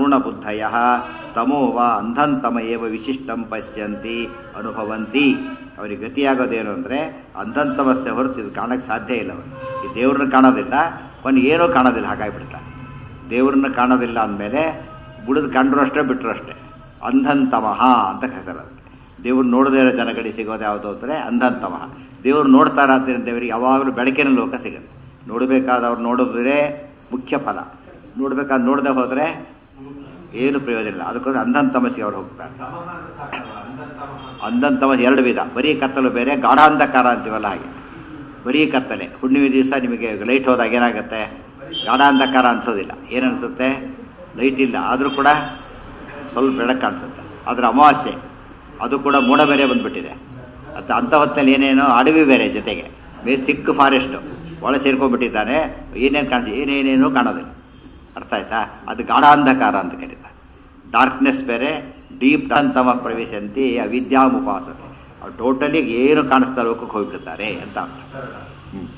ಜ್ಞಾನಪೂರ್ಣಬುದ್ಧಯ ತಮೋ ವಾ ಅಂಧಂತಮ ಏವ ವಿಶಿಷ್ಟಂ ಪಶ್ಯಂತಿ ಅನುಭವಂತಿ ಅವರಿಗೆ ಗತಿಯಾಗೋದೇನು ಅಂದರೆ ಅಂಧಂತಮಸ್ಸೆ ಹೊರತು ಇದು ಕಾಣಕ್ಕೆ ಸಾಧ್ಯ ಇಲ್ಲ ಅವರು ಈ ದೇವ್ರನ್ನ ಕಾಣೋದಿಲ್ಲ ಕೊನೆ ಏನೂ ಕಾಣೋದಿಲ್ಲ ಹಾಗಾಗಿಬಿಡ್ತಾರೆ ದೇವ್ರನ್ನ ಕಾಣೋದಿಲ್ಲ ಅಂದಮೇಲೆ ಬುಡದ ಕಂಡ್ರು ಅಷ್ಟೇ ಬಿಟ್ಟರು ಅಷ್ಟೇ ಅಂಧಂತಮಃ ಅಂತ ಹೆಸರು ಅದಕ್ಕೆ ದೇವ್ರು ನೋಡದೇ ಇರೋ ಜನಗಳಿಗೆ ಸಿಗೋದು ಯಾವುದು ಅಂದರೆ ಅಂಧಂತಮಃ ದೇವ್ರು ನೋಡ್ತಾರ ಅಂತ ದೇವರಿಗೆ ಯಾವಾಗಲೂ ಬೆಳಕಿನ ಲೋಕ ಸಿಗುತ್ತೆ ನೋಡಬೇಕಾದವ್ರು ನೋಡಿದ್ರೆ ಮುಖ್ಯ ಫಲ ನೋಡ್ಬೇಕಾದ್ ನೋಡದೆ ಹೋದರೆ ಏನು ಪ್ರಯೋಜನ ಇಲ್ಲ ಅದಕ್ಕೋಸ್ಕರ ಅಂಧಂತಮಸ್ಸಿಗೆ ಅವ್ರು ಹೋಗ್ತಾರೆ ತಮಃ ಅಂದ್ರೆ ಸಾಕಲ್ವಾ ಅಂಧಂತಮಃ ಅಂಧಂತಮ ಎರಡು ವಿಧ ಬರೀ ಕತ್ತಲು ಬೇರೆ ಗಾಢಾಂಧಕಾರ ಅಂತೀವಲ್ಲ ಹಾಗೆ ಬರೀ ಕತ್ತಲೆ ಹುಣ್ಣಿಮೆ ದಿವಸ ನಿಮಗೆ ಲೈಟ್ ಹೋದಾಗ ಏನಾಗುತ್ತೆ ಗಾಢಾಂಧಕಾರ ಅನ್ಸೋದಿಲ್ಲ ಏನನ್ಸುತ್ತೆ ಲೈಟ್ ಇಲ್ಲ ಆದರೂ ಕೂಡ ಸ್ವಲ್ಪ ಬೆಳಕು ಕಾಣಿಸುತ್ತೆ ಅದರ ಅಮಾವಾಸ್ಯೆ ಅದು ಕೂಡ ಮೋಡ ಬೇರೆ ಬಂದ್ಬಿಟ್ಟಿದೆ ಅದು ಅಂಥ ಹೊತ್ತಲ್ಲಿ ಏನೇನೋ ಅಡವಿ ಬೇರೆ ಜೊತೆಗೆ ಬೇರೆ ಚಿಕ್ಕ ಫಾರೆಸ್ಟು ಒಳ ಸೇರ್ಕೊಂಡ್ಬಿಟ್ಟಿದ್ದಾನೆ ಏನೇನು ಕಾಣಿಸಿ ಏನೇನೇನೂ ಕಾಣೋದಿಲ್ಲ ಅರ್ಥ ಆಯ್ತಾ ಅದು ಗಾಢಾಂಧಕಾರ ಅಂತ ಕರೀತಾರೆ ಡಾರ್ಕ್ನೆಸ್ ಬೇರೆ ಡೀಪ್ ಅಂತಮ ಪ್ರವೇಶಂತಿ ಅವಿದ್ಯಾಮುಪಾಸತೆ ಅವ್ರು ಟೋಟಲಿ ಏನು ಕಾಣಿಸ್ತಾ ಲೋಕಕ್ಕೆ ಹೋಗ್ಬಿಡ್ತಾರೆ ಅಂತ ಅರ್ಥ ಹ್ಮ್.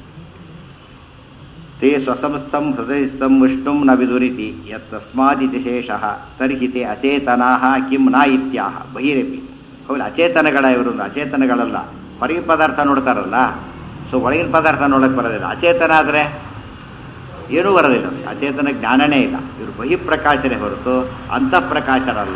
ತೇ ಸ್ವಸಂಸ್ಥಂ ಹೃದಯಸ್ಥಂ ವಿಷ್ಣುಂ ನ ವಿದುರಿತಿ ಯತ್ತಸ್ಮಾದಿತಿ ಶೇಷಃ ತರ್ಹಿ ತೇ ಅಚೇತನಾಃ ಕಿಂ ನ ಇತ್ಯಾಹ ಬಹಿರಪಿ ಹೌದು ಅಚೇತನಗಳ ಇವರು ಅಚೇತನಗಳಲ್ಲ ಹೊರಗಿನ ಪದಾರ್ಥ ನೋಡ್ತಾರಲ್ಲ ಸೊ ಒಳಗಿನ ಪದಾರ್ಥ ನೋಡಕ್ಕೆ ಬರೋದಿಲ್ಲ ಅಚೇತನ ಆದರೆ ಏನೂ ಬರೋದಿಲ್ಲ ಅವ್ರಿಗೆ. ಅಚೇತನ ಜ್ಞಾನನೇ ಇಲ್ಲ ಇವರು ಬಹಿಃಪ್ರಕಾಶನೇ ಹೊರತು ಅಂತಃಪ್ರಕಾಶರಲ್ಲ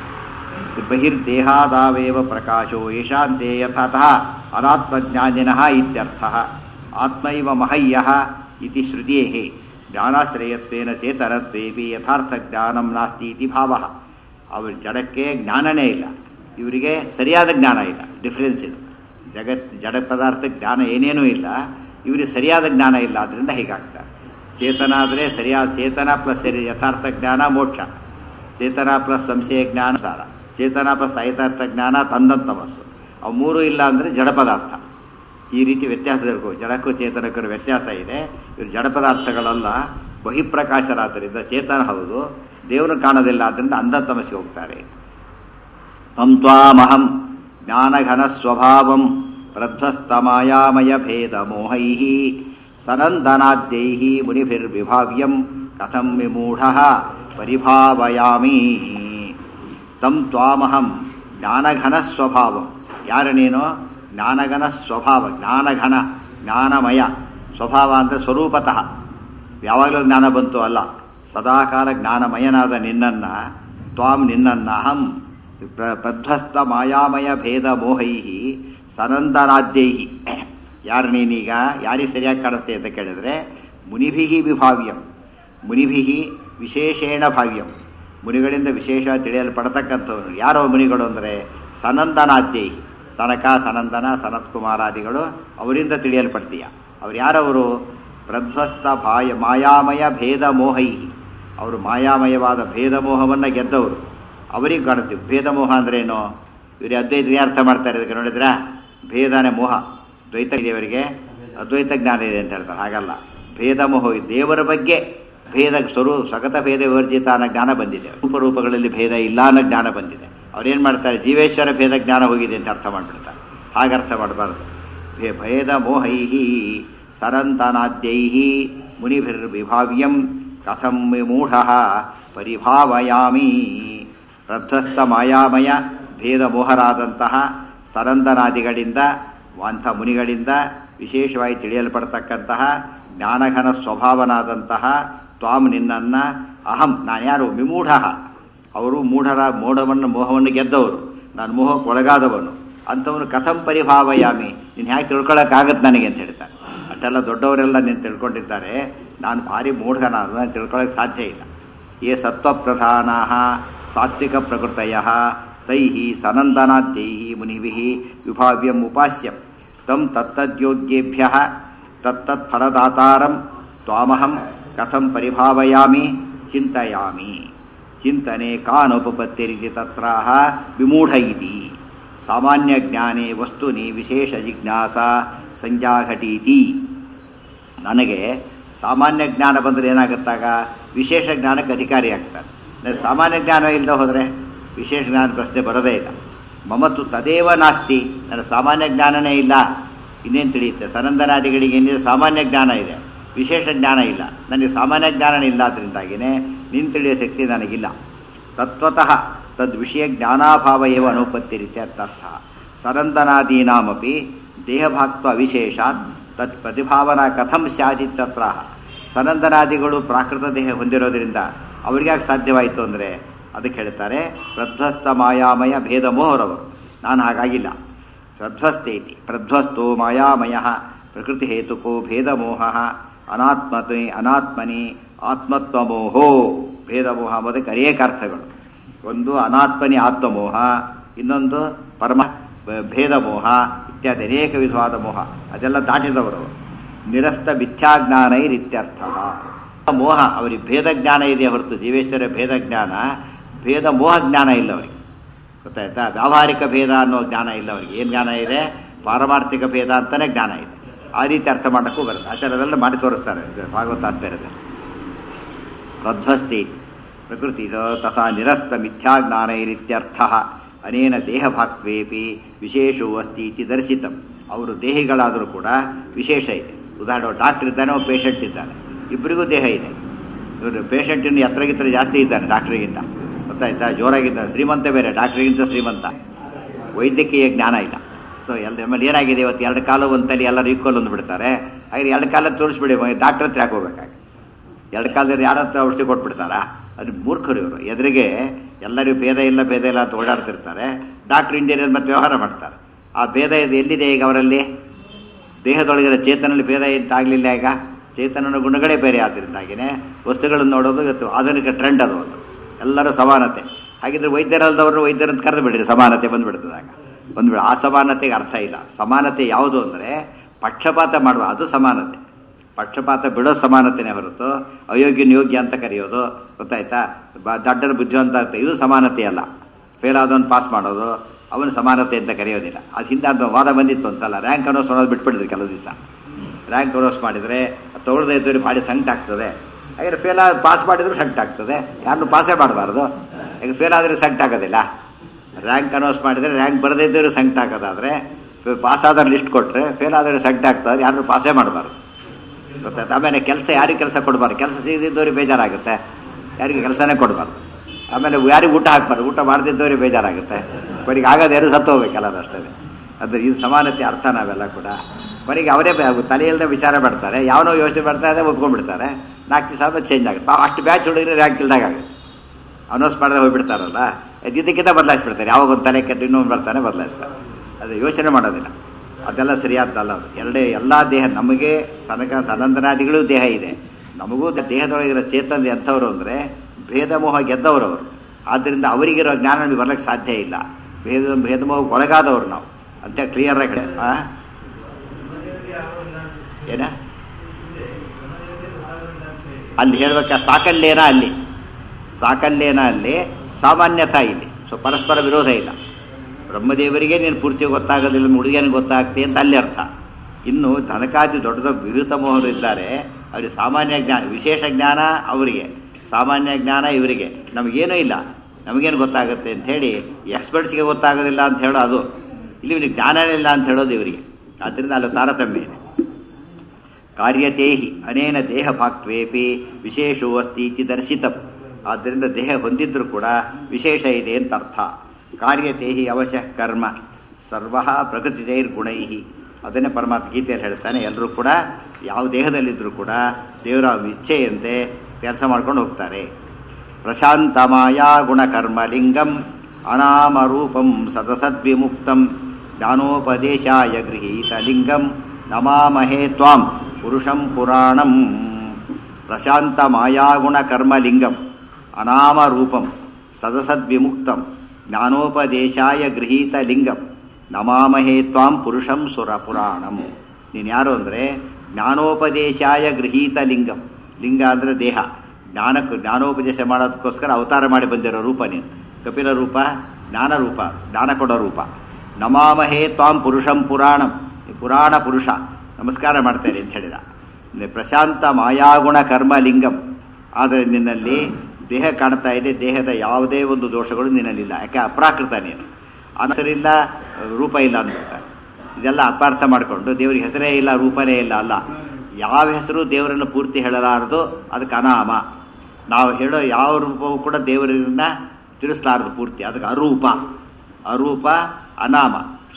ಬಹಿರ್ದೇಹಾದಾವೇವ ಪ್ರಕಾಶೋ ಯಶಾಂತೆ ಯಥಾತಃ ಅನಾತ್ಮಜ್ಞಾನಿನಃ ಇತ್ಯರ್ಥಃ ಆತ್ಮೈವ ಮಹಯ್ಯಃ ಇತಿ ಶ್ರುತಿಯೇಃ ಜ್ಞಾನಾಶ್ರಯತ್ವೇನ ಚೇತನತ್ವೇಪಿ ಯಥಾರ್ಥ ಜ್ಞಾನಂ ನಾಸ್ತಿ ಇತಿ ಭಾವಃ ಅವ್ರ ಜಡಕ್ಕೆ ಜ್ಞಾನನೇ ಇಲ್ಲ ಇವರಿಗೆ ಸರಿಯಾದ ಜ್ಞಾನ ಇಲ್ಲ ಡಿಫರೆನ್ಸ್ ಇದು ಜಗತ್ ಜಡ ಪದಾರ್ಥ ಜ್ಞಾನ ಏನೇನೂ ಇಲ್ಲ ಇವರಿಗೆ ಸರಿಯಾದ ಜ್ಞಾನ ಇಲ್ಲ ಅದರಿಂದ ಹೀಗಾಗ್ತಾರೆ ಚೇತನ ಆದರೆ ಸರಿಯಾದ ಚೇತನ ಪ್ಲಸ್ ಸರಿ ಯಥಾರ್ಥ ಜ್ಞಾನ ಮೋಕ್ಷ ಚೇತನ ಪ್ಲಸ್ ಸಂಶಯ ಜ್ಞಾನ ಸಾರ ಚೇತನ ಪ್ಲಸ್ ಐತಾರ್ಥ ಜ್ಞಾನ ತಂದಂತಮಸ್ಸು ಅವು ಮೂರು ಇಲ್ಲ ಅಂದರೆ ಜಡ ಪದಾರ್ಥ ಈ ರೀತಿ ವ್ಯತ್ಯಾಸ ಇರ್ಬೋದು ಜಡಕ್ಕೂ ಚೇತನಕ್ಕೂ ವ್ಯತ್ಯಾಸ ಇದೆ ಇವರು ಜಡ ಪದಾರ್ಥಗಳಲ್ಲ ಬಹಿಪ್ರಕಾಶರಾದ್ದರಿಂದ ಚೇತನ ಹೌದು ದೇವರನ್ನು ಕಾಣೋದಿಲ್ಲ ಆದ್ದರಿಂದ ಅಂಧತಮಸ್ಸಿಗೆ ಹೋಗ್ತಾರೆ ತಂ ತ್ವಾಮಹಂ ಜ್ಞಾನಘನ ಸ್ವಭಾವಂ ಪ್ರಧ್ವಸ್ತಮಾಯಾಮಯ ಭೇದ ಮೋಹೈ ಸನಂದನಾದ್ಯೈ ಮುನಿಭಿರ್ವಿಭಾವ್ಯಂ ಕಥಂ ವಿಮೂಢ ಪರಿಭಾವಯಾಮಿ ತಂ ತ್ವಾಮಹಂ ಜ್ಞಾನಘನ ಸ್ವಭಾವಂ ಯಾರು ನೀನು ಜ್ಞಾನಘನ ಸ್ವಭಾವ ಜ್ಞಾನಘನ ಜ್ಞಾನಮಯ ಸ್ವಭಾವ ಅಂದರೆ ಸ್ವರೂಪತಃ ಯಾವಾಗಲೂ ಜ್ಞಾನ ಬಂತು ಅಲ್ಲ ಸದಾಕಾಲ ಜ್ಞಾನಮಯನಾದ ನಿನ್ನನ್ನ ತ್ವಾಂ ನಿನ್ನನ್ನ ಅಹಂ ಪ್ರ ಪ್ರಧ್ವಸ್ತ ಮಾಯಾಮಯ ಭೇದ ಮೋಹೈ ಸನಂದನಾದ್ಯೈ ಯಾರು ನೀನೀಗ ಯಾರಿಗೆ ಸರಿಯಾಗಿ ಕಾಣುತ್ತೆ ಅಂತ ಕೇಳಿದ್ರೆ ಮುನಿಭಿ ವಿಭಾವ್ಯಂ ಮುನಿಭಿ ವಿಶೇಷೇಣ ಭಾವ್ಯಂ ಮುನಿಗಳಿಂದ ವಿಶೇಷ ತಿಳಿಯಲ್ಪಡತಕ್ಕಂಥವ್ರು ಯಾರೋ ಮುನಿಗಳು ಅಂದರೆ ಸನಂದನಾದ್ಯೈ ಸನಕ ಸನಂದನ ಸನತ್ ಕುಮಾರಾದಿಗಳು ಅವರಿಂದ ತಿಳಿಯಲ್ಪಡ್ತೀಯ ಅವ್ರು ಯಾರವರು ಪ್ರಧ್ವಸ್ತ ಭಾಯ ಮಾಯಾಮಯ ಭೇದ ಮೋಹೈ ಅವರು ಮಾಯಾಮಯವಾದ ಭೇದ ಮೋಹವನ್ನು ಗೆದ್ದವರು ಅವರಿಗೆ ಕಾಣುತ್ತೀವಿ ಭೇದ ಮೋಹ ಅಂದ್ರೇನು ಇವರು ಅದ್ವೈತ ಅರ್ಥ ಮಾಡ್ತಾರೆ ಇದಕ್ಕೆ ನೋಡಿದ್ರ ಭೇದನೇ ಮೋಹ ದ್ವೈತ ಇದೆಯವರಿಗೆ ಅದ್ವೈತ ಜ್ಞಾನ ಇದೆ ಅಂತ ಹೇಳ್ತಾರೆ ಹಾಗಲ್ಲ ಭೇದ ಮೋಹ ದೇವರ ಬಗ್ಗೆ ಭೇದ ಸ್ವರೂ ಸಗತ ಭೇದ ವಿವರ್ಜಿತ ಅನ್ನೋ ಜ್ಞಾನ ಬಂದಿದೆ ರೂಪಗಳಲ್ಲಿ ಭೇದ ಇಲ್ಲ ಅನ್ನೋ ಜ್ಞಾನ ಬಂದಿದೆ ಅವ್ರೇನು ಮಾಡ್ತಾರೆ ಜೀವೇಶ್ವರ ಭೇದ ಜ್ಞಾನ ಹೋಗಿದೆ ಅಂತ ಅರ್ಥ ಮಾಡಿಬಿಡ್ತಾರೆ ಹಾಗೆ ಅರ್ಥ ಮಾಡಬಾರ್ದು ಭೇ ಭೇದ ಮೋಹೈ ಸರಂತನಾದ್ಯೈ ಮುನಿಭಿರ್ವಿಭಾವ್ಯಂ ಕಥಂ ವಿಮೂಢ ಪರಿಭಾವಯಾಮಿ ರಥಸ್ಥ ಮಾಯಾಮಯ ಭೇದ ಮೋಹರಾದಂತಹ ಸರಂದನಾದಿಗಳಿಂದ ಅಂಥ ಮುನಿಗಳಿಂದ ವಿಶೇಷವಾಗಿ ತಿಳಿಯಲ್ಪಡ್ತಕ್ಕಂತಹ ಜ್ಞಾನಘನ ಸ್ವಭಾವನಾದಂತಹ ತ್ವಾಂ ನಿನ್ನನ್ನ ಅಹಂ ನಾನು ಯಾರು ವಿಮೂಢ ಅವರು ಮೂಢರ ಮೋಢವನ್ನು ಮೋಹವನ್ನು ಗೆದ್ದವರು ನಾನು ಮೋಹಕ್ಕೆ ಒಳಗಾದವನು ಅಂಥವನು ಕಥಂ ಪರಿಭಾವಯಾಮಿ ನೀನು ಹೇಗೆ ತಿಳ್ಕೊಳ್ಳೋಕ್ಕಾಗತ್ತೆ ನನಗೆ ಅಂತ ಹೇಳ್ತಾರೆ ಅಷ್ಟೆಲ್ಲ ದೊಡ್ಡವರೆಲ್ಲ ನೀನು ತಿಳ್ಕೊಂಡಿದ್ದಾರೆ ನಾನು ಭಾರಿ ಮೂಢನ ನಾನು ತಿಳ್ಕೊಳ್ಳೋಕೆ ಸಾಧ್ಯ ಇಲ್ಲ ಯೇ ಸತ್ವಪ್ರಧಾನಾ ಸಾತ್ವಿಕ ಪ್ರಕೃತಯ ತೈ ಸನಂದನಾದ್ಯೈ ಮುನಿಭಿ ವಿಭಾವ್ಯಂ ಉಪಾಸ್ಯಂ ತಂ ತತ್ತದ್ಯೋಗ್ಯೇಭ್ಯ ತತ್ತತ್ಫಲದಾತಾರಂ ತ್ವಾಮಹಂ ಕಥಂ ಪರಿಭಾವಯಾಮಿ ಚಿಂತಯಾಮಿ ಚಿಂತನೆ ಕಾನುಪಪತ್ತಿರಿತಿ ತತ್ರಾಹ ವಿಮೂಢ ಇತಿ ಸಾಮಾನ್ಯ ಜ್ಞಾನೇ ವಸ್ತುನಿ ವಿಶೇಷ ಜಿಜ್ಞಾಸ ಸಂಜಾಘಟೀತಿ ನನಗೆ ಸಾಮಾನ್ಯ ಜ್ಞಾನ ಬಂದರೆ ಏನಾಗುತ್ತಾಗ ವಿಶೇಷ ಜ್ಞಾನಕ್ಕೆ ಅಧಿಕಾರಿ ಆಗ್ತಾನೆ ನನಗೆ ಸಾಮಾನ್ಯ ಜ್ಞಾನ ಇಲ್ಲದೆ ಹೋದರೆ ವಿಶೇಷ ಜ್ಞಾನ ಪ್ರಶ್ನೆ ಬರೋದೇ ಇಲ್ಲ ಮಮತ್ತು ತದೇವ ನಾಸ್ತಿ ನನ್ನ ಸಾಮಾನ್ಯ ಜ್ಞಾನನೇ ಇಲ್ಲ ಇನ್ನೇನು ತಿಳಿಯುತ್ತೆ ಸನಂದನಾದಿಗಳಿಗೆ ಏನಿದೆ ಸಾಮಾನ್ಯ ಜ್ಞಾನ ಇದೆ ವಿಶೇಷ ಜ್ಞಾನ ಇಲ್ಲ ನನಗೆ ಸಾಮಾನ್ಯ ಜ್ಞಾನನೇ ಇಲ್ಲ ಅದರಿಂದಾಗಿಯೇ ನಿನ್ನ ತಿಳಿಯೋ ಶಕ್ತಿ ನನಗಿಲ್ಲ ತತ್ವತಃ ತದ್ವಿಷಯ ಜ್ಞಾನಾಭಾವ ಏವ ಅನುಪತ್ತಿ ರೀತಿ ಅರ್ಥಾರ್ಥ ಸನಂದನಾದೀನಾಮಪಿ ದೇಹಭಾಕ್ತ ಅವಿಶೇಷಾತ್ ತತ್ ಪ್ರತಿಭಾವನಾ ಕಥಂ ಸ್ಯಾದಿತ್ತತ್ರ ಸನಂದನಾದಿಗಳು ಪ್ರಾಕೃತ ದೇಹ ಹೊಂದಿರೋದ್ರಿಂದ ಅವ್ರಿಗ್ಯಾಕೆ ಸಾಧ್ಯವಾಯಿತು ಅಂದರೆ ಅದಕ್ಕೆ ಹೇಳ್ತಾರೆ ಪ್ರಧ್ವಸ್ತ ಮಾಯಾಮಯ ಭೇದ ಮೋಹರವರು ನಾನು ಹಾಗಾಗಿಲ್ಲ ಪ್ರಧ್ವಸ್ತೇತಿ ಪ್ರಧ್ವಸ್ತೋ ಮಾಯಾಮಯ ಪ್ರಕೃತಿ ಹೇತುಕೋ ಭೇದ ಮೋಹ ಅನಾತ್ಮತೆ ಅನಾತ್ಮನಿ ಆತ್ಮತ್ವಮೋಹೋ ಭೇದ ಮೋಹ ಎಂಬುದಕ್ಕೆ ಅನೇಕ ಅರ್ಥಗಳು ಒಂದು ಅನಾತ್ಮನಿ ಆತ್ಮಮೋಹ ಇನ್ನೊಂದು ಪರಮ ಭೇದ ಮೋಹ ಇತ್ಯಾದಿ ಅನೇಕ ವಿಧವಾದ ಮೋಹ ಅದೆಲ್ಲ ದಾಟಿದವರು ನಿರಸ್ತ ಮಿಥ್ಯಾಜ್ಞಾನೈರಿತ್ಯರ್ಥ ಮೋಹ ಅವರಿಗೆ ಭೇದ ಜ್ಞಾನ ಇದೆ ಹೊರತು ಜೀವೇಶ್ವರ ಭೇದ ಜ್ಞಾನ ಭೇದ ಮೋಹ ಜ್ಞಾನ ಇಲ್ಲ ಅವರಿಗೆ ಗೊತ್ತಾಯ್ತಾ ವ್ಯಾವಹಾರಿಕ ಭೇದ ಅನ್ನೋ ಜ್ಞಾನ ಇಲ್ಲ ಅವರಿಗೆ ಏನು ಜ್ಞಾನ ಇದೆ ಪಾರಮಾರ್ಥಿಕ ಭೇದ ಅಂತಾನೆ ಜ್ಞಾನ ಇದೆ ಆ ರೀತಿ ಅರ್ಥ ಮಾಡೋಕ್ಕೂ ಬರುತ್ತೆ ಆಚಾರದೆಲ್ಲ ಮಾಡಿ ತೋರಿಸ್ತಾರೆ ಭಾಗವತಾತ್ಮರದಲ್ಲಿ ಪ್ರಧ್ವಸ್ತಿ ಪ್ರಕೃತಿ ತಥಾ ನಿರಸ್ತ ಮಿಥ್ಯಾಜ್ಞಾನೈರಿತ್ಯರ್ಥ ಅನೇನ ದೇಹಭಾಕ್ವೇಪಿ ವಿಶೇಷವೂ ಅಸ್ತಿ ಇತಿ ದರ್ಶಿತಂ ಅವರು ದೇಹಿಗಳಾದರೂ ಕೂಡ ವಿಶೇಷ ಇದೆ ಉದಾಹರಣೆ ಡಾಕ್ಟರ್ ಇದ್ದಾನೆ ಒಬ್ಬ ಪೇಷಂಟ್ ಇದ್ದಾನೆ ಇಬ್ಬರಿಗೂ ದೇಹ ಇದೆ ಇವರು ಪೇಷಂಟಿನ ಎತ್ತರಗಿತ್ತರ ಜಾಸ್ತಿ ಇದ್ದಾನೆ ಡಾಕ್ಟ್ರಿಗಿಂತ ಗೊತ್ತಾಯ್ತಾ ಜೋರಾಗಿದ್ದಾನೆ ಶ್ರೀಮಂತ ಬೇರೆ ಡಾಕ್ಟ್ರಿಗಿಂತ ಶ್ರೀಮಂತ ವೈದ್ಯಕೀಯ ಜ್ಞಾನ ಇಲ್ಲ ಸೊ ಎಲ್ಲ ಆಮೇಲೆ ಏನಾಗಿದೆ ಇವತ್ತು ಎರಡು ಕಾಲು ಒಂದು ತಲೆ ಎಲ್ಲರೂ ಈಕ್ವಲ್ ಒಂದು ಬಿಡ್ತಾರೆ ಹಾಗೆ ಎರಡು ಕಾಲ ತೋರಿಸ್ಬಿಡಿ ಡಾಕ್ಟರ್ ಹತ್ರ ಯಾಕೆ ಹೋಗ್ಬೇಕಾಗಿ ಎರಡು ಕಾಲದಲ್ಲಿ ಯಾರ ಹತ್ರ ಔಷಧಿ ಕೊಟ್ಬಿಡ್ತಾರಾ ಅದು ಮೂರ್ಖರು ಇವರು ಎದುರಿಗೆ ಎಲ್ಲರಿಗೂ ಭೇದ ಇಲ್ಲ ಭೇದ ಇಲ್ಲ ಅಂತ ಓಡಾಡ್ತಿರ್ತಾರೆ ಡಾಕ್ಟರ್ ಇಂಜಿನಿಯರ್ ಮತ್ತೆ ವ್ಯವಹಾರ ಮಾಡ್ತಾರೆ ಆ ಭೇದ ಇದು ಎಲ್ಲಿದೆ ಈಗ ಅವರಲ್ಲಿ ದೇಹದೊಳಗಿರೋ ಚೇತನಲ್ಲಿ ಭೇದ ಅಂತ ಆಗಲಿಲ್ಲ ಈಗ ಚೇತನನ ಗುಣಗಳೇ ಬೇರೆ ಆದ್ದರಿಂದಾಗಿನೇ ವಸ್ತುಗಳನ್ನು ನೋಡೋದು ಇವತ್ತು ಆಧುನಿಕ ಟ್ರೆಂಡ್ ಅದು ಒಂದು ಎಲ್ಲರೂ ಸಮಾನತೆ ಹಾಗಿದ್ರೆ ವೈದ್ಯರಲ್ದವರು ವೈದ್ಯರಂತ ಕರೆದು ಬಿಡಿರಿ ಸಮಾನತೆ ಬಂದ್ಬಿಡ್ತದಾಗ ಬಂದ್ಬಿಡ ಆ ಸಮಾನತೆಗೆ ಅರ್ಥ ಇಲ್ಲ ಸಮಾನತೆ ಯಾವುದು ಅಂದರೆ ಪಕ್ಷಪಾತ ಮಾಡುವ ಅದು ಸಮಾನತೆ ಪಕ್ಷಪಾತ ಬಿಡೋ ಸಮಾನತೆನೇ ಹೊರತು ಅಯೋಗ್ಯನ ಯೋಗ್ಯ ಅಂತ ಕರೆಯೋದು ಗೊತ್ತಾಯ್ತಾ ಬ- ದಡ್ಡನ ಬುದ್ಧಿವಂತ ಅಂತ ಇದು ಸಮಾನತೆ ಅಲ್ಲ ಫೇಲ್ ಆದವನು ಪಾಸ್ ಮಾಡೋದು ಅವನು ಸಮಾನತೆ ಅಂತ ಕರೆಯೋದಿಲ್ಲ ಅದು ಹಿಂದೆ ಅದು ವಾದ ಬಂದಿತ್ತು ಒಂದ್ಸಲ ರ್ಯಾಂಕ್ ಅನ್ನೋಸ್ ಅನ್ನೋದು ಬಿಟ್ಬಿಡಿದ್ರು ಕೆಲವು ದಿವಸ ರ್ಯಾಂಕ್ ಅನ್ನೋಸ್ ಮಾಡಿದರೆ ತೊಗೊಳ್ದೇ ಇದ್ದವ್ರಿಗೆ ಭಾರಿ ಸಂಕಟ ಆಗ್ತದೆ ಹಾಗೆ ಫೇಲ್ ಆದ ಪಾಸ್ ಮಾಡಿದ್ರು ಸಂಕಟ ಆಗ್ತದೆ ಯಾರನ್ನು ಪಾಸೇ ಮಾಡಬಾರ್ದು ಈಗ ಫೇಲ್ ಆದರೆ ಸಂಕಟ ಆಗೋದಿಲ್ಲ ರ್ಯಾಂಕ್ ಅನೌನ್ಸ್ ಮಾಡಿದರೆ ರ್ಯಾಂಕ್ ಬರದೇ ಇದ್ದವ್ರಿಗೆ ಸಂಕಟ ಆಗೋದಾದರೆ ಪಾಸ್ ಆದ ಲಿಸ್ಟ್ ಕೊಟ್ಟರೆ ಫೇಲ್ ಆದರೆ ಸಂಕಟ ಆಗ್ತದೆ ಯಾರನ್ನು ಪಾಸೇ ಮಾಡಬಾರ್ದು ಗೊತ್ತಾಯ್ತು ಆಮೇಲೆ ಕೆಲಸ ಯಾರಿಗೆ ಕೆಲಸ ಕೊಡಬಾರ್ದು ಕೆಲಸ ಸಿಗದಿದ್ದವ್ರಿಗೆ ಬೇಜಾರಾಗುತ್ತೆ ಯಾರಿಗೆ ಕೆಲಸನೇ ಕೊಡಬಾರ್ದು ಆಮೇಲೆ ಯಾರಿಗೆ ಊಟ ಹಾಕ್ಬಾರ್ದು ಊಟ ಮಾಡದಿದ್ದವ್ರಿಗೆ ಬೇಜಾರಾಗುತ್ತೆ ಕೊನೆಗೆ ಆಗೋದು ಯಾರು ಸತ್ತು ಹೋಗ್ಬೇಕಲ್ಲ ಅದು ಅಷ್ಟೇ ಅದು ಇದು ಸಮಾನತೆ ಅರ್ಥ ನಾವೆಲ್ಲ ಕೂಡ ಕೊನೆಗೆ ಅವರೇ ಬೆ- ತಲೆಯಲ್ಲದೆ ವಿಚಾರ ಮಾಡ್ತಾರೆ ಯಾವನೋ ಯೋಚನೆ ಮಾಡ್ತಾರೆ ಒಪ್ಕೊಂಡ್ಬಿಡ್ತಾರೆ ನಾಲ್ಕು ದಿವಸ ಆದ್ಮೇಲೆ ಚೇಂಜ್ ಆಗುತ್ತೆ ಪಾಪ ಅಷ್ಟು ಬ್ಯಾಚ್ ಹುಡುಗರು ರ್ಯಾಂಕ್ ಇಲ್ದಾಗ ಆಗುತ್ತೆ ಅನೌನ್ಸ್ ಮಾಡಿದ್ರೆ ಹೋಗ್ಬಿಡ್ತಾರಲ್ಲ ಅದು ಇದಕ್ಕಿಂತ ಬದಲಾಯಿಸ್ಬಿಡ್ತಾರೆ ಯಾವಾಗ ಒಂದು ತಲೆ ಕೆಟ್ಟು ಇನ್ನೊಂದು ಬರ್ತಾನೆ ಬದಲಾಯಿಸ್ತಾರೆ ಅದು ಯೋಚನೆ ಮಾಡೋದಿಲ್ಲ ಅದೆಲ್ಲ ಸರಿಯಾದ್ದಲ್ಲ ಅದು ಎರಡೇ ಎಲ್ಲ ದೇಹ ನಮಗೆ ಸನಕ ಸನಂದನಾದಿಗಳು ದೇಹ ಇದೆ ನಮಗೂ ದ- ದೇಹದೊಳಗಿರೋ ಚೇತನ ಎಂಥವ್ರು ಅಂದರೆ ಭೇದ ಮೋಹ ಗೆದ್ದವರು ಅವರು ಆದ್ದರಿಂದ ಅವರಿಗಿರೋ ಜ್ಞಾನ ನಮಗೆ ಬರ್ಲಿಕ್ಕೆ ಸಾಧ್ಯ ಇಲ್ಲ ಭೇದ ಭೇದ ಮೋಹಕ್ಕೆ ಒಳಗಾದವರು ನಾವು ಅಂತ ಕ್ಲಿಯರ್ ಆಗಿ ಆ? ಏನ ಅಲ್ಲಿ ಹೇಳ್ಬೇಕ ಸಾಕಲ್ಯೇನ ಅಲ್ಲಿ ಸಾಕಲ್ಯೇನ ಅಲ್ಲಿ ಸಾಮಾನ್ಯತಾ ಇಲ್ಲಿ ಸೊ ಪರಸ್ಪರ ವಿರೋಧ ಇಲ್ಲ ಬ್ರಹ್ಮದೇವರಿಗೆ ನೀನು ಪೂರ್ತಿ ಗೊತ್ತಾಗೋದಿಲ್ಲ ಹುಡುಗಿಯನಿಗೆ ಗೊತ್ತಾಗ್ತಿ ಅಂತ ಅಲ್ಲಿ ಅರ್ಥ ಇನ್ನು ಧನಕಾದಿ ದೊಡ್ಡ ದೊಡ್ಡ ವಿರುತ ಮೋಹರು ಇದ್ದಾರೆ ಅವರಿಗೆ ಸಾಮಾನ್ಯ ಜ್ಞಾನ ವಿಶೇಷ ಜ್ಞಾನ ಅವರಿಗೆ ಸಾಮಾನ್ಯ ಜ್ಞಾನ ಇವರಿಗೆ ನಮಗೇನೂ ಇಲ್ಲ ನಮಗೇನು ಗೊತ್ತಾಗುತ್ತೆ ಅಂತ ಹೇಳಿ ಎಕ್ಸ್ಪರ್ಟ್ಸ್ಗೆ ಗೊತ್ತಾಗೋದಿಲ್ಲ ಅಂತ ಹೇಳೋ ಅದು ಇಲ್ಲಿ ಇವನಿಗೆ ಜ್ಞಾನನೇ ಇಲ್ಲ ಅಂತ ಹೇಳೋದು ಇವರಿಗೆ ಆದ್ದರಿಂದ ಅಲ್ಲಿ ತಾರತಮ್ಯ ಇದೆ ಕಾರ್ಯತೇಹಿ ಅನೇನ ದೇಹ ಭಾಕ್ವೇಪಿ ವಿಶೇಷವೂ ಅಸ್ತಿ ಇತಿ ದರ್ಶಿತಂ ಆದ್ದರಿಂದ ದೇಹ ಹೊಂದಿದ್ರೂ ಕೂಡ ವಿಶೇಷ ಇದೆ ಅಂತ ಅರ್ಥ ಕಾರ್ಯತೇಹಿ ಅವಶ್ಯ ಕರ್ಮ ಸರ್ವ ಪ್ರಕೃತಿಜೈರ್ಗುಣೈ ಅದನ್ನೇ ಪರಮಾತ್ಮ ಗೀತೆಯಲ್ಲಿ ಹೇಳ್ತಾನೆ ಎಲ್ಲರೂ ಕೂಡ ಯಾವ ದೇಹದಲ್ಲಿದ್ದರೂ ಕೂಡ ದೇವರ ಇಚ್ಛೆಯಂತೆ ಕೆಲಸ ಮಾಡ್ಕೊಂಡು ಹೋಗ್ತಾರೆ ಪ್ರಶಾಂತ ಮಾಯಾ ಗುಣಕರ್ಮ ಲಿಂಗಂ ಅನಾಮರೂಪಂ ಸದಸದ್ವಿಮುಕ್ತಂ ಜ್ಞಾನೋಪದೇಶಾಯ ಗೃಹೀತ ಲಿಂಗಂ ನಮಾಮಹೇ ತ್ವಾಂ ಪುರುಷಂ ಪುರಾಣಂ ಪ್ರಶಾಂತ ಮಾಯಾಗುಣ ಕರ್ಮಲಿಂಗಂ ಅನಾಮರೂಪಂ ಸದಸದ್ವಿಮುಕ್ತಂ ಜ್ಞಾನೋಪದೇಶಾಯ ಗೃಹೀತ ಲಿಂಗಂ ನಮಾಮಹೇ ತ್ವಾಂ ಪುರುಷಂ ಸುರ ಪುರಾಣಂ ನೀನು ಯಾರು ಅಂದರೆ ಜ್ಞಾನೋಪದೇಶಾಯ ಗೃಹೀತ ಲಿಂಗಂ ಲಿಂಗ ಅಂದರೆ ದೇಹ ಜ್ಞಾನಕ್ಕೆ ಜ್ಞಾನೋಪದೇಶ ಮಾಡೋದಕ್ಕೋಸ್ಕರ ಅವತಾರ ಮಾಡಿ ಬಂದಿರೋ ರೂಪ ನೀನು ಕಪಿಲ ರೂಪ ಜ್ಞಾನ ರೂಪ ಜ್ಞಾನ ಕೊಡೋ ರೂಪ ನಮಾಮಹೇ ತ್ವಾಂ ಪುರುಷಂ ಪುರಾಣಂ ಈ ಪುರಾಣ ಪುರುಷ ನಮಸ್ಕಾರ ಮಾಡ್ತೇನೆ ಅಂತ ಹೇಳಿದ ನಿ- ಪ್ರಶಾಂತ ಮಾಯಾಗುಣ ಕರ್ಮ ಲಿಂಗಂ ಆದರೆ ನಿನ್ನಲ್ಲಿ ದೇಹ ಕಾಣ್ತಾ ಇದೆ ದೇಹದ ಯಾವುದೇ ಒಂದು ದೋಷಗಳು ನಿನ್ನಲ್ಲಿಲ್ಲ ಯಾಕೆ ಅಪ್ರಾಕೃತ ನೀನು ಅನಸರಿಲ್ಲ ರೂಪ ಇಲ್ಲ ಅಂದ್ಬಿಡ್ತಾರೆ ಇದೆಲ್ಲ ಅಪಾರ್ಥ ಮಾಡಿಕೊಂಡು ದೇವರಿಗೆ ಹೆಸರೇ ಇಲ್ಲ ರೂಪನೇ ಇಲ್ಲ ಅಲ್ಲ ಯಾವ ಹೆಸರು ದೇವರನ್ನು ಪೂರ್ತಿ ಹೇಳಲಾರದು ಅದಕ್ಕೆ ಅನಾಮ ನಾವು ಹೇಳೋ ಯಾವ ರೂಪವೂ ಕೂಡ ದೇವರನ್ನ ತಿಳಿಸಲಾರದು ಪೂರ್ತಿ ಅದಕ್ಕೆ ಅರೂಪ ಅರೂಪ ಅನಾಮ ಸೊ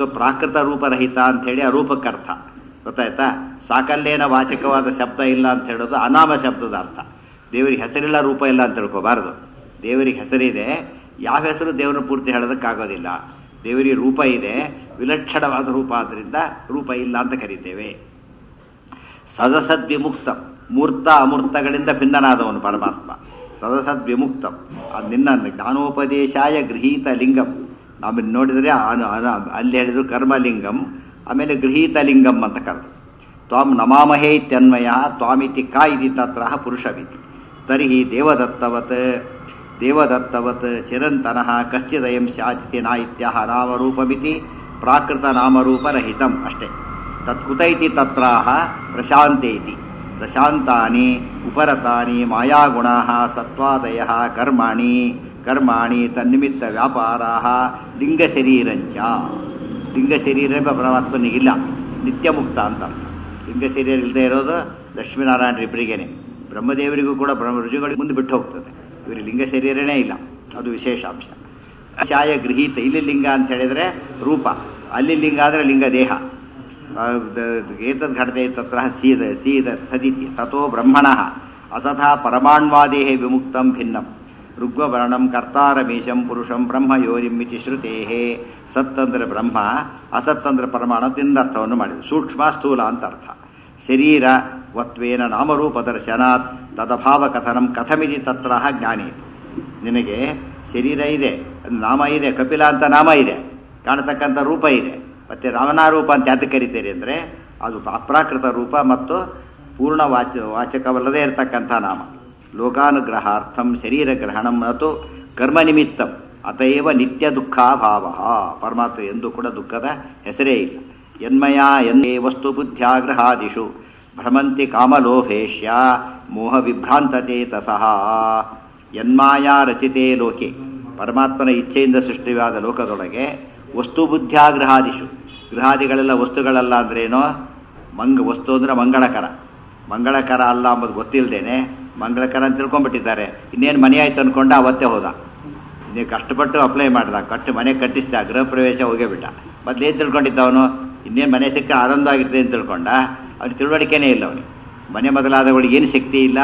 ಸೊ ಪ್ರಾಕೃತ ರೂಪರಹಿತ ಅಂತ ಹೇಳಿ ಅರೂಪಕ್ಕೆ ಅರ್ಥ ಗೊತ್ತಾಯ್ತಾ ಸಾಕಲ್ಲೇನ ವಾಚಕವಾದ ಶಬ್ದ ಇಲ್ಲ ಅಂತ ಹೇಳೋದು ಅನಾಮ ಶಬ್ದದ ಅರ್ಥ ದೇವರಿಗೆ ಹೆಸರಿಲ್ಲ ರೂಪ ಇಲ್ಲ ಅಂತ ತಿಳ್ಕೋಬಾರದು ದೇವರಿಗೆ ಹೆಸರಿದೆ ಯಾವ ಹೆಸರು ದೇವರ ಪೂರ್ತಿ ಹೇಳೋದಕ್ಕಾಗೋದಿಲ್ಲ ದೇವರಿಗೆ ರೂಪ ಇದೆ ವಿಲಕ್ಷಣವಾದ ರೂಪ ಆದ್ದರಿಂದ ರೂಪ ಇಲ್ಲ ಅಂತ ಕರೀತೇವೆ ಸದಸದ್ವಿಮುಕ್ತ ಮೂರ್ತ ಅಮೂರ್ತಗಳಿಂದ ಭಿನ್ನನಾದವನು ಪರಮಾತ್ಮ ಸದಸದ್ವಿಮುಕ್ತಂ ಅದು ನಿನ್ನ ಜ್ಞಾನೋಪದೇಶಾಯ ಗೃಹೀತ ಲಿಂಗಂ ನಾವು ನೋಡಿದರೆ ಅನು- ಅನು- ಅಲ್ಲಿ ಹೇಳಿದ್ರು ಕರ್ಮಲಿಂಗಂ ಆಮೇಲೆ ಗೃಹೀತ ಲಿಂಗಂ ಅಂತ ಕರೆದು ತ್ವಾಂ ನಮಾಮಹೇ ಇತ್ಯನ್ವಯ ತ್ವಾಮಿತಿ ಕಾ ಇತಿ ತತ್ರ ಪುರುಷವಿತಿ ತರ್ಹಿ ದೇವದತ್ತವತ್ ದೇವದತ್ತವತ್ ಚಿರಂತನಃ ಕಶ್ಚಿದಯಂ ಸ್ಯಾತಿಥಿ ನ ಇತ್ಯಹ ನಾಮರೂಪಮಿತಿ ಪ್ರಾಕೃತ ನಾಮರೂಪರಹಿತಂ ಅಷ್ಟೇ ತತ್ಕುತ ಇತಿ ತತ್ರಾಹ ಪ್ರಶಾಂತೆ ಇತಿ ಪ್ರಶಾಂತಾನಿ ಉಪರತಾನಿ ಮಾಯಾಗುಣಾಃ ಸತ್ವಾದಯಃ ಕರ್ಮಾಣಿ ಕರ್ಮಾಣಿ ತನ್ನಿಮಿತ್ತ ವ್ಯಾಪಾರಾಃ ಲಿಂಗಶರೀರಂಚ ಲಿಂಗ ಶರೀರ ಪರಮಾತ್ಮನಿಗಿಲ್ಲ ನಿತ್ಯ ಮುಕ್ತ ಅಂತ ಅರ್ಥ. ಲಿಂಗ ಶರೀರ ಇಲ್ಲದೆ ಇರೋದು ಲಕ್ಷ್ಮೀನಾರಾಯಣ ಇಬ್ಬರಿಗೇನೆ ಬ್ರಹ್ಮದೇವರಿಗೂ ಕೂಡ ಬ್ರಹ್ಮ ರುಜುಗಳಿಗೆ ಮುಂದೆ ಬಿಟ್ಟು ಹೋಗ್ತದೆ ಇವರಿಗೆ ಲಿಂಗ ಶರೀರನೇ ಇಲ್ಲ ಅದು ವಿಶೇಷ ಅಂಶ ಛಾಯ ಗೃಹೀತ ಇಲ್ಲಿ ಲಿಂಗ ಅಂತ ಹೇಳಿದ್ರೆ ರೂಪ ಅಲ್ಲಿ ಲಿಂಗ ಆದರೆ ಲಿಂಗ ದೇಹ ಆ, ದ- ಏತದ್ ಘಟತೆ ತತ್ರ ಸೀದ ಸೀದ ಸದಿತಿ ತಥೋ ಬ್ರಹ್ಮಣ ಅಸಥಾ ಪರಮಾಣ್ವಾದೇಹ ವಿಮುಕ್ತಂ ಭಿನ್ನಂ ಋಗ್ವರ್ಣಂ ಕರ್ತಾರಮೀಶಂ ಪುರುಷಂ ಬ್ರಹ್ಮ ಯೋನಿಮಿತಿ ಶ್ರುತೇ ಸತ್ ಅಂದ್ರೆ ಬ್ರಹ್ಮ ಅಸತ್ ಅಂದ್ರೆ ಪರಮಾಣು ತಿಂದರ್ಥವನ್ನು ಮಾಡಿದೆ ಸೂಕ್ಷ್ಮ ಸ್ಥೂಲ ಅಂತ ಅರ್ಥ ಶರೀರ ವತ್ವೇನ ನಾಮರೂಪ ದರ್ಶನಾತ್ ತದಭಾವ ಕಥನಂ ಕಥಮಿತಿ ತತ್ರ ಜ್ಞಾನಿ ನಿನಗೆ ಶರೀರ ಇದೆ ನಾಮ ಇದೆ ಕಪಿಲ ಅಂತ ನಾಮ ಇದೆ ಕಾಣತಕ್ಕಂಥ ರೂಪ ಇದೆ ಮತ್ತೆ ರಾಮನಾರೂಪ ಅಂತ ಯಾತಕ್ಕೆ ಕರಿತೀರಿ ಅಂದರೆ ಅದು ಅಪ್ರಾಕೃತ ರೂಪ ಮತ್ತು ಪೂರ್ಣ ವಾಚ ವಾಚಕವಲ್ಲದೆ ಇರತಕ್ಕಂಥ ನಾಮ ಲೋಕಾನುಗ್ರಹಾರ್ಥಂ ಶರೀರ ಗ್ರಹಣಂ ಮತ್ತು ಕರ್ಮ ನಿಮಿತ್ತಂ ಅತಯವ ನಿತ್ಯ ದುಃಖಾಭಾವ ಪರಮಾತ್ಮ ಎಂದೂ ಕೂಡ ದುಃಖದ ಹೆಸರೇ ಇಲ್ಲ ಯನ್ಮಯ ಎನ್ನೇ ವಸ್ತು ಬುದ್ಧ್ಯಾಗ್ರಹಾದಿಷು ಭ್ರಮಂತಿ ಕಾಮಲೋಭೇಶ್ಯ ಮೋಹ ವಿಭ್ರಾಂತಚೇತಸಃ ಯನ್ಮಾಯಾ ರಚಿತೇ ಲೋಕೆ ಪರಮಾತ್ಮನ ಇಚ್ಛೆಯಿಂದ ಸೃಷ್ಟಿಯಾದ ಲೋಕದೊಳಗೆ ವಸ್ತು ಬುದ್ಧ್ಯಾಗ್ರಹಾದಿಷು ಗೃಹಾದಿಗಳೆಲ್ಲ ವಸ್ತುಗಳಲ್ಲ ಅಂದ್ರೇನೋ ಮಂಗ ವಸ್ತು ಅಂದ್ರೆ ಮಂಗಳಕರ ಮಂಗಳಕರ ಅಲ್ಲ ಅಂಬುದು ಗೊತ್ತಿಲ್ಲದೇನೆ ಮಂಗಳಕರ ಅಂತ ತಿಳ್ಕೊಂಡ್ಬಿಟ್ಟಿದ್ದಾರೆ ಇನ್ನೇನು ಮನೆ ಆಯ್ತು ಅನ್ಕೊಂಡ ಅವತ್ತೇ ಹೋದ ನೀವು ಕಷ್ಟಪಟ್ಟು ಅಪ್ಲೈ ಮಾಡ್ದ ಕಟ್ಟು ಮನೆ ಕಟ್ಟಿಸ್ದ ಗೃಹ ಪ್ರವೇಶ ಹೋಗೇ ಬಿಟ್ಟ ಮೊದ್ಲು ಏನು ತಿಳ್ಕೊಂಡಿದ್ದ ಅವನು ಇನ್ನೇನು ಮನೆ ಸಿಕ್ಕ ಆನಂದ ಆಗಿರ್ತದೆ ಅಂತ ತಿಳ್ಕೊಂಡ ಅವ್ನಿಗೆ ತಿಳುವಳಿಕೆನೇ ಇಲ್ಲ ಅವನಿಗೆ ಮನೆ ಮೊದಲಾದವಳಿಗೆ ಏನು ಶಕ್ತಿ ಇಲ್ಲ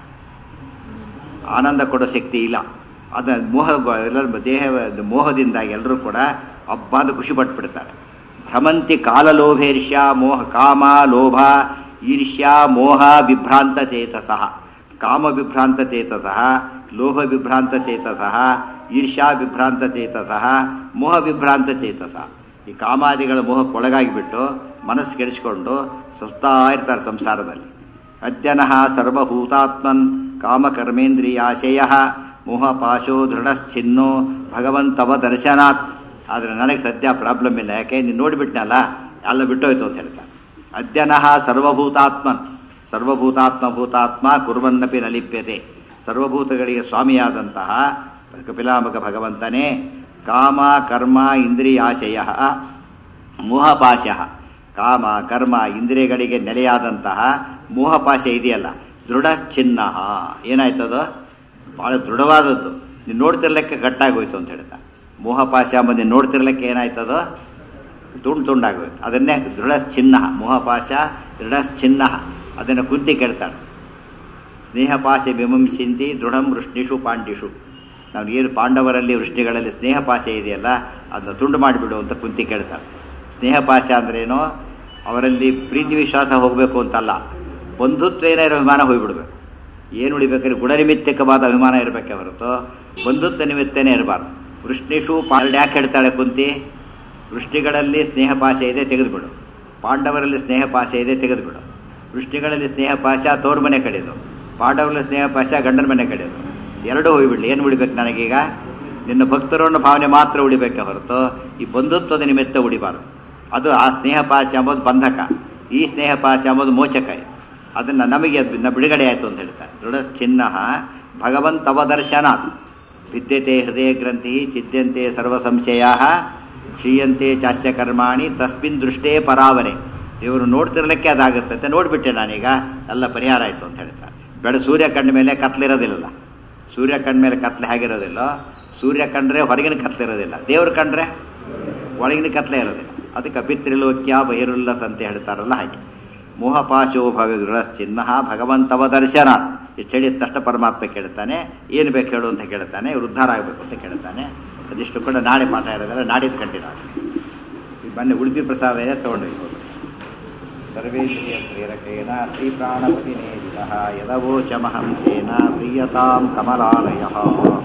ಆನಂದ ಕೊಡೋ ಶಕ್ತಿ ಇಲ್ಲ ಅದ ಮೋಹ ಎಲ್ಲರ ದೇಹ ಮೋಹದಿಂದಾಗಿ ಎಲ್ಲರೂ ಕೂಡ ಹಬ್ಬ ಅಂತ ಖುಷಿ ಪಟ್ಬಿಡ್ತಾರೆ ಭ್ರಮಂತಿ ಕಾಲಲೋಭೇರ್ಷ್ಯ ಮೋಹ ಕಾಮ ಲೋಭ ಈರ್ಷ್ಯ ಮೋಹ ವಿಭ್ರಾಂತ ಚೇತಸಃ ಕಾಮ ವಿಭ್ರಾಂತ ಚೇತಸಃ ಲೋಹ ವಿಭ್ರಾಂತ ಚೇತಸಃ ಈರ್ಷ್ಯಾ ವಿಭ್ರಾಂತ ಚೇತಸಃ ಮೋಹ ವಿಭ್ರಾಂತ ಚೇತಸಃ ಈ ಕಾಮಾದಿಗಳ ಮೋಹಕ್ಕೊಳಗಾಗಿಬಿಟ್ಟು ಮನಸ್ಸು ಕೆಡಿಸ್ಕೊಂಡು ಸುತ್ತಾ ಇರ್ತಾರೆ ಸಂಸಾರದಲ್ಲಿ ಅದ್ಯನಃ ಸರ್ವಭೂತಾತ್ಮನ್ ಕಾಮಕರ್ಮೇಂದ್ರಿಯಾಶಯ ಮೋಹಪಾಶೋ ದೃಢಶ್ಚಿನ್ನೋ ಭಗವಂತವ ದರ್ಶನಾತ್ ಆದರೆ ನನಗೆ ಸದ್ಯ ಪ್ರಾಬ್ಲಮ್ ಇಲ್ಲ ಯಾಕೆ ನೀನು ನೋಡಿಬಿಟ್ನಲ್ಲ ಎಲ್ಲ ಬಿಟ್ಟೋಯ್ತು ಅಂತ ಹೇಳ್ತಾರೆ ಅದ್ಯನಃ ಸರ್ವಭೂತಾತ್ಮನ್ ಸರ್ವಭೂತಾತ್ಮ ಭೂತಾತ್ಮ ಕುರ್ವನ್ನಪಿ ನಲಿಪ್ಯತೆ ಸರ್ವಭೂತಗಳಿಗೆ ಸ್ವಾಮಿಯಾದಂತಹ ಕಪಿಲಾಮಕ ಭಗವಂತನೇ ಕಾಮ ಕರ್ಮ ಇಂದ್ರಿಯಾಶಯ ಮೋಹಪಾಶ ಕಾಮ ಕರ್ಮ ಇಂದ್ರಿಯಗಳಿಗೆ ನೆಲೆಯಾದಂತಹ ಮೋಹಪಾಶ ಇದೆಯಲ್ಲ ದೃಢ ಚಿನ್ನ ಏನಾಯ್ತದು ಭಾಳ ದೃಢವಾದದ್ದು ನೀನು ನೋಡ್ತಿರ್ಲಿಕ್ಕೆ ಗಟ್ಟಾಗೋಯ್ತು ಅಂತ ಹೇಳ್ತಾ ಮೋಹಪಾಶ ಬಂದು ನೋಡ್ತಿರ್ಲಿಕ್ಕೆ ಏನಾಯ್ತದೋ ತುಂಡು ತುಂಡಾಗೋಯ್ತು ಅದನ್ನೇ ದೃಢ ಚಿನ್ನ ಮೋಹಪಾಶ ದೃಢ ಚಿನ್ನ ಅದನ್ನು ಕುಂತಿ ಕೇಳ್ತಾಳೆ ಸ್ನೇಹಪಾಶ ವಿಮಂಸಿಂತಿ ದೃಢಂ ವೃಷ್ಣಿಷು ಪಾಂಡಿಷು ನಾವು ಏನು ಪಾಂಡವರಲ್ಲಿ ವೃಷ್ಟಿಗಳಲ್ಲಿ ಸ್ನೇಹಪಾಶ ಇದೆಯಲ್ಲ ಅದನ್ನ ತುಂಡು ಮಾಡಿಬಿಡು ಅಂತ ಕುಂತಿ ಕೇಳ್ತಾಳೆ ಸ್ನೇಹಪಾಶ ಅಂದ್ರೇನೋ ಅವರಲ್ಲಿ ಪ್ರೀತಿ ವಿಶ್ವಾಸ ಹೋಗಬೇಕು ಅಂತಲ್ಲ ಬಂಧುತ್ವೇನ ಇರೋ ಅಭಿಮಾನ ಹೋಗ್ಬಿಡ್ಬೇಕು ಏನು ಉಳಿಬೇಕಾದ್ರೆ ಗುಣನಿಮಿತ್ತಕವಾದ ಅಭಿಮಾನ ಇರಬೇಕೆ ಹೊರತು ಬಂಧುತ್ವ ನಿಮಿತ್ತನೇ ಇರಬಾರ್ದು ವೃಷ್ಣಿಷು ಪಾಂಡ ಯಾಕೆ ಹೇಳ್ತಾಳೆ ಕುಂತಿ ವೃಷ್ಟಿಗಳಲ್ಲಿ ಸ್ನೇಹಪಾಶ ಇದೆ ತೆಗೆದುಬಿಡು ಪಾಂಡವರಲ್ಲಿ ಸ್ನೇಹಪಾಶ ಇದೆ ತೆಗೆದುಬಿಡು ವೃಷ್ಟಿಗಳಲ್ಲಿ ಸ್ನೇಹಪಾಶ ತೋರ್ ಮನೆ ಕಡೆದು ಪಾಂಡವರಲ್ಲಿ ಸ್ನೇಹಪಾಶ ಗಂಡನ ಮನೆ ಕಡೆದು ಎರಡೂ ಹೋಗ್ಬಿಡ್ಲಿ ಏನು ಉಳಿಬೇಕು ನನಗೀಗ ನಿನ್ನ ಭಕ್ತರನ್ನು ಭಾವನೆ ಮಾತ್ರ ಉಳಿಬೇಕೆ ಹೊರತು ಈ ಬಂಧುತ್ವದ ನಿಮಿತ್ತ ಉಳಿಬಾರದು ಅದು ಆ ಸ್ನೇಹಪಾಶ ಎಂಬುದು ಬಂಧಕ ಈ ಸ್ನೇಹಪಾಶ ಎಂಬುದು ಮೋಚಕ ಅದನ್ನು ನಮಗೆ ಅದನ್ನ ಬಿಡುಗಡೆ ಆಯಿತು ಅಂತ ಹೇಳ್ತಾರೆ ದೃಢ ಚಿನ್ನ ಭಗವಂತವ ದರ್ಶನಾತ್ ವಿದ್ಯತೆ ಹೃದಯ ಗ್ರಂಥಿ ಚಿದ್ಯಂತೆ ಸರ್ವ ಸಂಶಯ ಕ್ಷೀಯಂತೆ ಚಾಸ್ಯ ಕರ್ಮಾಣಿ ತಸ್ಮಿನ್ ದೃಷ್ಟೇ ಪರಾವರೆ ಇವರು ನೋಡ್ತಿರ್ಲಿಕ್ಕೆ ಅದಾಗುತ್ತೆ ಅಂತ ನೋಡ್ಬಿಟ್ಟೆ ನಾನೀಗ ಎಲ್ಲ ಪರಿಹಾರ ಆಯಿತು ಅಂತ ಹೇಳ್ತಾರೆ ಬೆಳೆ ಸೂರ್ಯ ಕಂಡ ಮೇಲೆ ಕತ್ಲಿರೋದಿಲ್ಲ ಸೂರ್ಯ ಕಂಡ ಮೇಲೆ ಕತ್ಲೆ ಹೇಗಿರೋದಿಲ್ಲ ಸೂರ್ಯ ಕಂಡ್ರೆ ಹೊರಗಿನ ಕತ್ಲೆ ಇರೋದಿಲ್ಲ ದೇವ್ರು ಕಂಡ್ರೆ ಒಳಗಿನ ಕತ್ಲೆ ಇರೋದಿಲ್ಲ ಅದಕ್ಕೆ ಪಿತೃಲೋಕ್ಯ ಬಹಿರುಲ್ಲಸ್ ಅಂತ ಹೇಳ್ತಾರಲ್ಲ ಹಾಗೆ ಮೋಹಪಾಶೋ ಭವಿಗೃಹಶ್ಚಿನ್ನ ಭಗವಂತವ ದರ್ಶನ ಇಷ್ಟು ಹೇಳಿದ ತಕ್ಷಣ ಪರಮಾತ್ಮ ಕೇಳ್ತಾನೆ ಏನು ಬೇಕು ಹೇಳು ಅಂತ ಕೇಳ್ತಾನೆ ಇವ್ರು ಉದ್ಧಾರ ಆಗಬೇಕು ಅಂತ ಕೇಳ್ತಾನೆ ಅದಿಷ್ಟು ಕೂಡ ನಾಳೆ ಪಾಠ ಇರೋದಲ್ಲ ನಾಡಿದ್ದು ಕಂಟಿನ್ಯೂ ಆಗುತ್ತೆ ಈಗ ಮೊನ್ನೆ ಉಡುಪಿ ಪ್ರಸಾದ ತಗೊಂಡು ಸರ್ವೇಂದ್ರಿಯ ಪ್ರೇರಕೇಣ ಶ್ರೀ ಪ್ರಾಣಪತಿನೇದಿತಃ ಯದವೋಚಮಹಂಸೇನ ಪ್ರೀಯತಾಂ ಕಮಲಾಲಯ